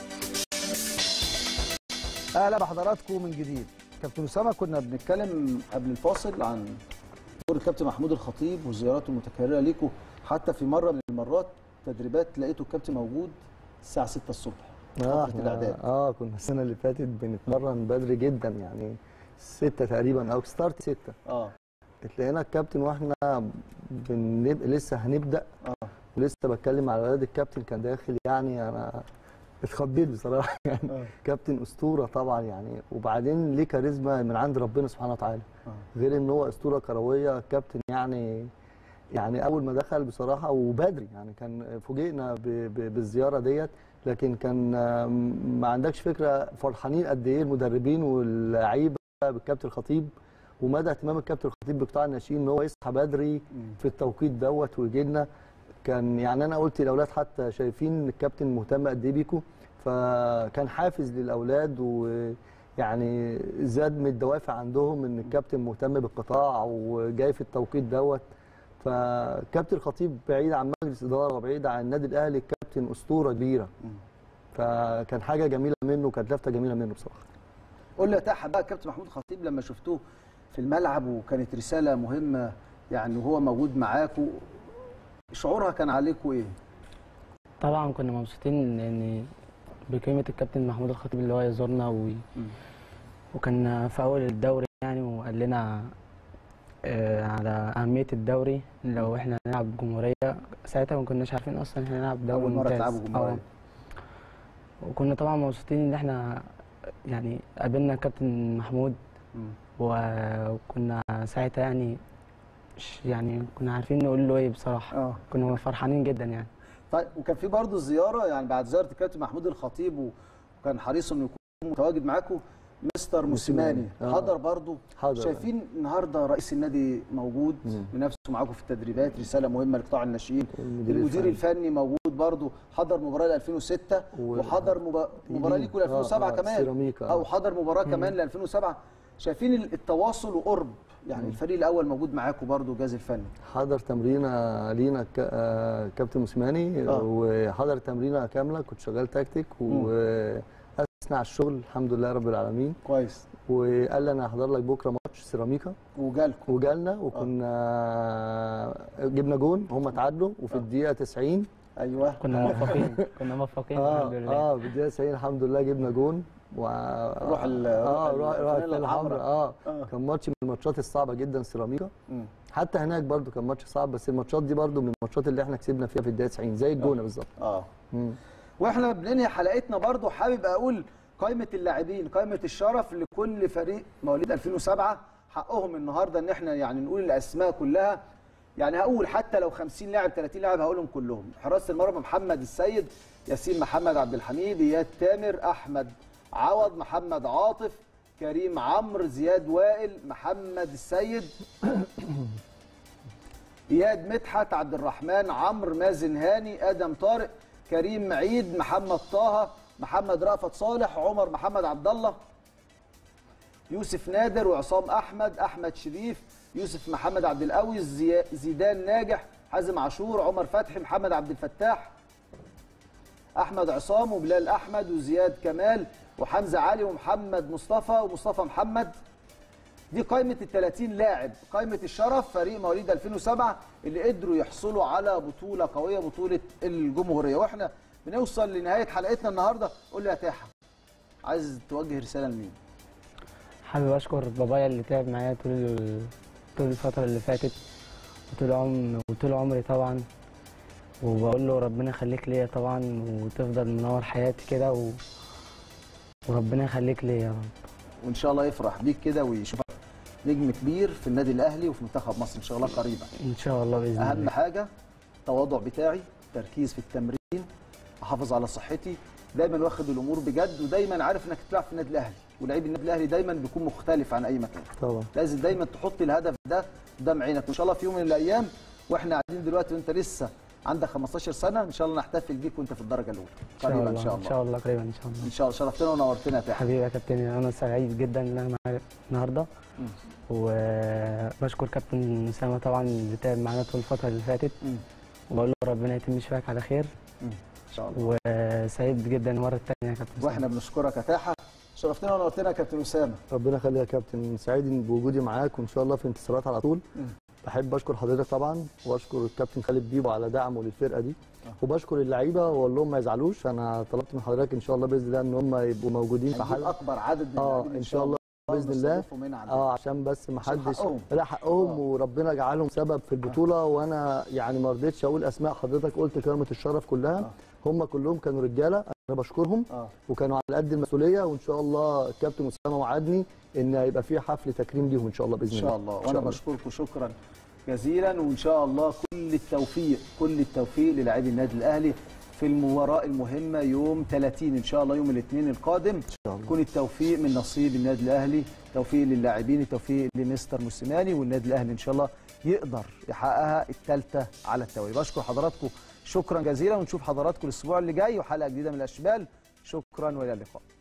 اهلا بحضراتكم من جديد كابتن اسامه كنا بنتكلم قبل الفاصل عن دور الكابتن محمود الخطيب وزياراته المتكرره ليكوا حتى في مره من المرات تدريبات لقيته الكابتن موجود الساعه 6 الصبح اه فتره الاعداد إحنا- اه كنا السنه اللي فاتت بنتمرن بدري جدا يعني ستة تقريبا او ستارت ستة اه تلاقينا الكابتن واحنا بنب... لسه هنبدا اه ولسه بتكلم على ولاد الكابتن كان داخل يعني انا اتخضيت بصراحه يعني آه. كابتن اسطوره طبعا يعني وبعدين ليه كاريزما من عند ربنا سبحانه وتعالى آه. غير ان هو اسطوره كرويه كابتن يعني يعني اول ما دخل بصراحه وبدري يعني كان فوجئنا ب- ب- بالزياره ديت لكن كان آم، ما عندكش فكره فرحانين قد ايه المدربين واللعيبه بالكابتن الخطيب ومدى اهتمام الكابتن الخطيب بقطاع الناشئين ان هو يصحى بدري في التوقيت دوت ويجي لنا كان يعني انا قلت للاولاد حتى شايفين ان الكابتن مهتم قد ايه بيكم فكان حافز للاولاد ويعني زاد من الدوافع عندهم ان الكابتن مهتم بالقطاع وجاي في التوقيت دوت فكابتن الخطيب بعيد عن مجلس اداره وبعيد عن النادي الاهلي الكابتن اسطوره كبيره فكان حاجه جميله منه وكانت لفته جميله منه بصراحه قول لي يا تحت بقى كابتن محمود خطيب لما شفتوه في الملعب وكانت رساله مهمه يعني وهو موجود معاكم شعورها كان عليكم ايه؟ طبعا كنا مبسوطين ان بقيمه الكابتن محمود الخطيب اللي هو يزورنا و... وكان في اول الدوري يعني وقال لنا آه، على اهميه الدوري لو احنا هنلعب جمهوريه ساعتها ما كناش عارفين اصلا احنا هنلعب دوري اول مره ممتاز. تلعبوا جمهوريه آه. وكنا طبعا مبسوطين ان احنا يعني قابلنا كابتن محمود مم. وكنا ساعتها يعني ش- يعني كنا عارفين نقول له ايه بصراحه اه كنا فرحانين جدا يعني طيب وكان في برضه زياره يعني بعد زياره الكابتن محمود الخطيب وكان حريص انه يكون متواجد معاكم مستر موسيماني موسيماني. آه. حضر برضه حاضر شايفين النهارده رئيس النادي موجود مم. بنفسه معاكم في التدريبات رساله مهمه لقطاع الناشئين المدير المدير الفني. الفني موجود برضه حضر مباراه ل 2006 و- وحضر مبا- مباراه ليكم ل 2007 آه، آه، كمان سيراميكا آه. او حضر مباراه كمان ل 2007 شايفين ال- التواصل وقرب يعني الفريق الاول موجود معاكم برضه الجهاز الفني حضر تمرينه لينا ك- آه، كابتن موسيماني آه. وحضر تمرينه كامله كنت شغال تكتيك واثنى على الشغل الحمد لله رب العالمين كويس وقال لي انا هحضر لك بكره ماتش سيراميكا وجالكم وجالنا وكنا جبنا جون هم اتعادلوا وفي الدقيقه 90 ايوه كنا موفقين كنا موفقين اه الحمد لله اه في الدقيقه 90 الحمد لله جبنا جون و روح ال- اه روح روح ال- روح الفانيلا الفانيلا الحمراء. الحمراء اه آه. كان ماتش من الماتشات الصعبه جدا سيراميكا مم. حتى هناك برضو كان ماتش صعب بس الماتشات دي برضو من الماتشات اللي احنا كسبنا فيها في الدقيقه 90 زي الجونه بالظبط اه مم. واحنا بننهي حلقتنا برضو حابب اقول قائمه اللاعبين قائمه الشرف لكل فريق مواليد 2007 حقهم النهارده ان احنا يعني نقول الاسماء كلها يعني هقول حتى لو 50 لاعب 30 لاعب هقولهم كلهم حراسه المرمى محمد السيد ياسين محمد عبد الحميد اياد تامر احمد عوض محمد عاطف كريم عمرو زياد وائل محمد السيد اياد مدحت عبد الرحمن عمرو مازن هاني ادم طارق كريم عيد محمد طه محمد رأفت صالح عمر محمد عبد الله يوسف نادر وعصام احمد احمد شريف يوسف محمد عبد القوي زي- زيدان ناجح حازم عاشور عمر فتحي محمد عبد الفتاح احمد عصام وبلال احمد وزياد كمال وحمزه علي ومحمد مصطفى ومصطفى محمد دي قائمة ال 30 لاعب، قائمة الشرف فريق مواليد 2007 اللي قدروا يحصلوا على بطولة قوية بطولة الجمهورية، واحنا بنوصل لنهاية حلقتنا النهارده، قول لي يا تاحة عايز توجه رسالة لمين؟ حابب اشكر بابايا اللي تعب معايا طول ال- طول الفتره اللي فاتت وطول عم وطول عمري طبعا وبقول له ربنا يخليك ليا طبعا وتفضل منور حياتي كده و... وربنا يخليك ليا يا رب وان شاء الله يفرح بيك كده ويشوفك نجم كبير في النادي الاهلي وفي منتخب مصر ان شاء الله قريبا ان شاء الله باذن اهم الله حاجه التواضع بتاعي تركيز في التمرين احافظ على صحتي دايما واخد الامور بجد ودايما عارف انك تلعب في النادي الاهلي ولاعيب النادي الاهلي دايما بيكون مختلف عن اي مكان طبعا لازم دايما تحط الهدف ده قدام عينك وان شاء الله في يوم من الايام واحنا قاعدين دلوقتي وانت لسه عندك 15 سنه ان شاء الله نحتفل بيك وانت في الدرجه الاولى ان شاء قريبا الله ان شاء ان الله شاء الله قريبا ان شاء الله ان شاء الله شرفتنا ونورتنا يا تحت حبيبي يا كابتن انا سعيد جدا ان انا معاك النهارده مم. وبشكر كابتن اسامه طبعا اللي تعب معانا طول الفتره اللي فاتت مم. وبقول له ربنا يتم شفاك على خير ان شاء الله وسعيد جدا المره الثانيه يا كابتن أسامة. واحنا بنشكرك يا تاحه شرفتنا ونورتنا يا كابتن اسامه ربنا يخليك يا كابتن سعيد بوجودي معاك وان شاء الله في انتصارات على طول مم. بحب اشكر حضرتك طبعا واشكر الكابتن خالد بيبو على دعمه للفرقه دي وبشكر اللعيبه واقول لهم ما يزعلوش انا طلبت من حضرتك ان شاء الله باذن الله ان هم يبقوا موجودين في هنجيب حلقه اكبر عدد من اه اللاعبين ان شاء الله باذن الله ونستضيفهم هنا عندنا. اه عشان بس ما عشان حدش حقهم. لا حقهم آه. وربنا جعلهم سبب في البطوله وانا يعني ما رضيتش اقول اسماء حضرتك قلت كلمه الشرف كلها آه. هم كلهم كانوا رجاله انا بشكرهم اه وكانوا على قد المسؤوليه وان شاء الله الكابتن اسامه وعدني ان هيبقى في حفل تكريم ليهم ان شاء الله باذن ان الله شاء الله إن وانا شاء الله. بشكركم شكرا جزيلا وان شاء الله كل التوفيق كل التوفيق للاعبي النادي الاهلي في المباراه المهمه يوم 30 ان شاء الله يوم الاثنين القادم ان شاء الله. يكون التوفيق من نصيب النادي الاهلي توفيق للاعبين التوفيق لمستر موسيماني والنادي الاهلي ان شاء الله يقدر يحققها الثالثه على التوالي بشكر حضراتكم شكرا جزيلا ونشوف حضراتكم الاسبوع اللي جاي وحلقه جديده من الاشبال شكرا والى اللقاء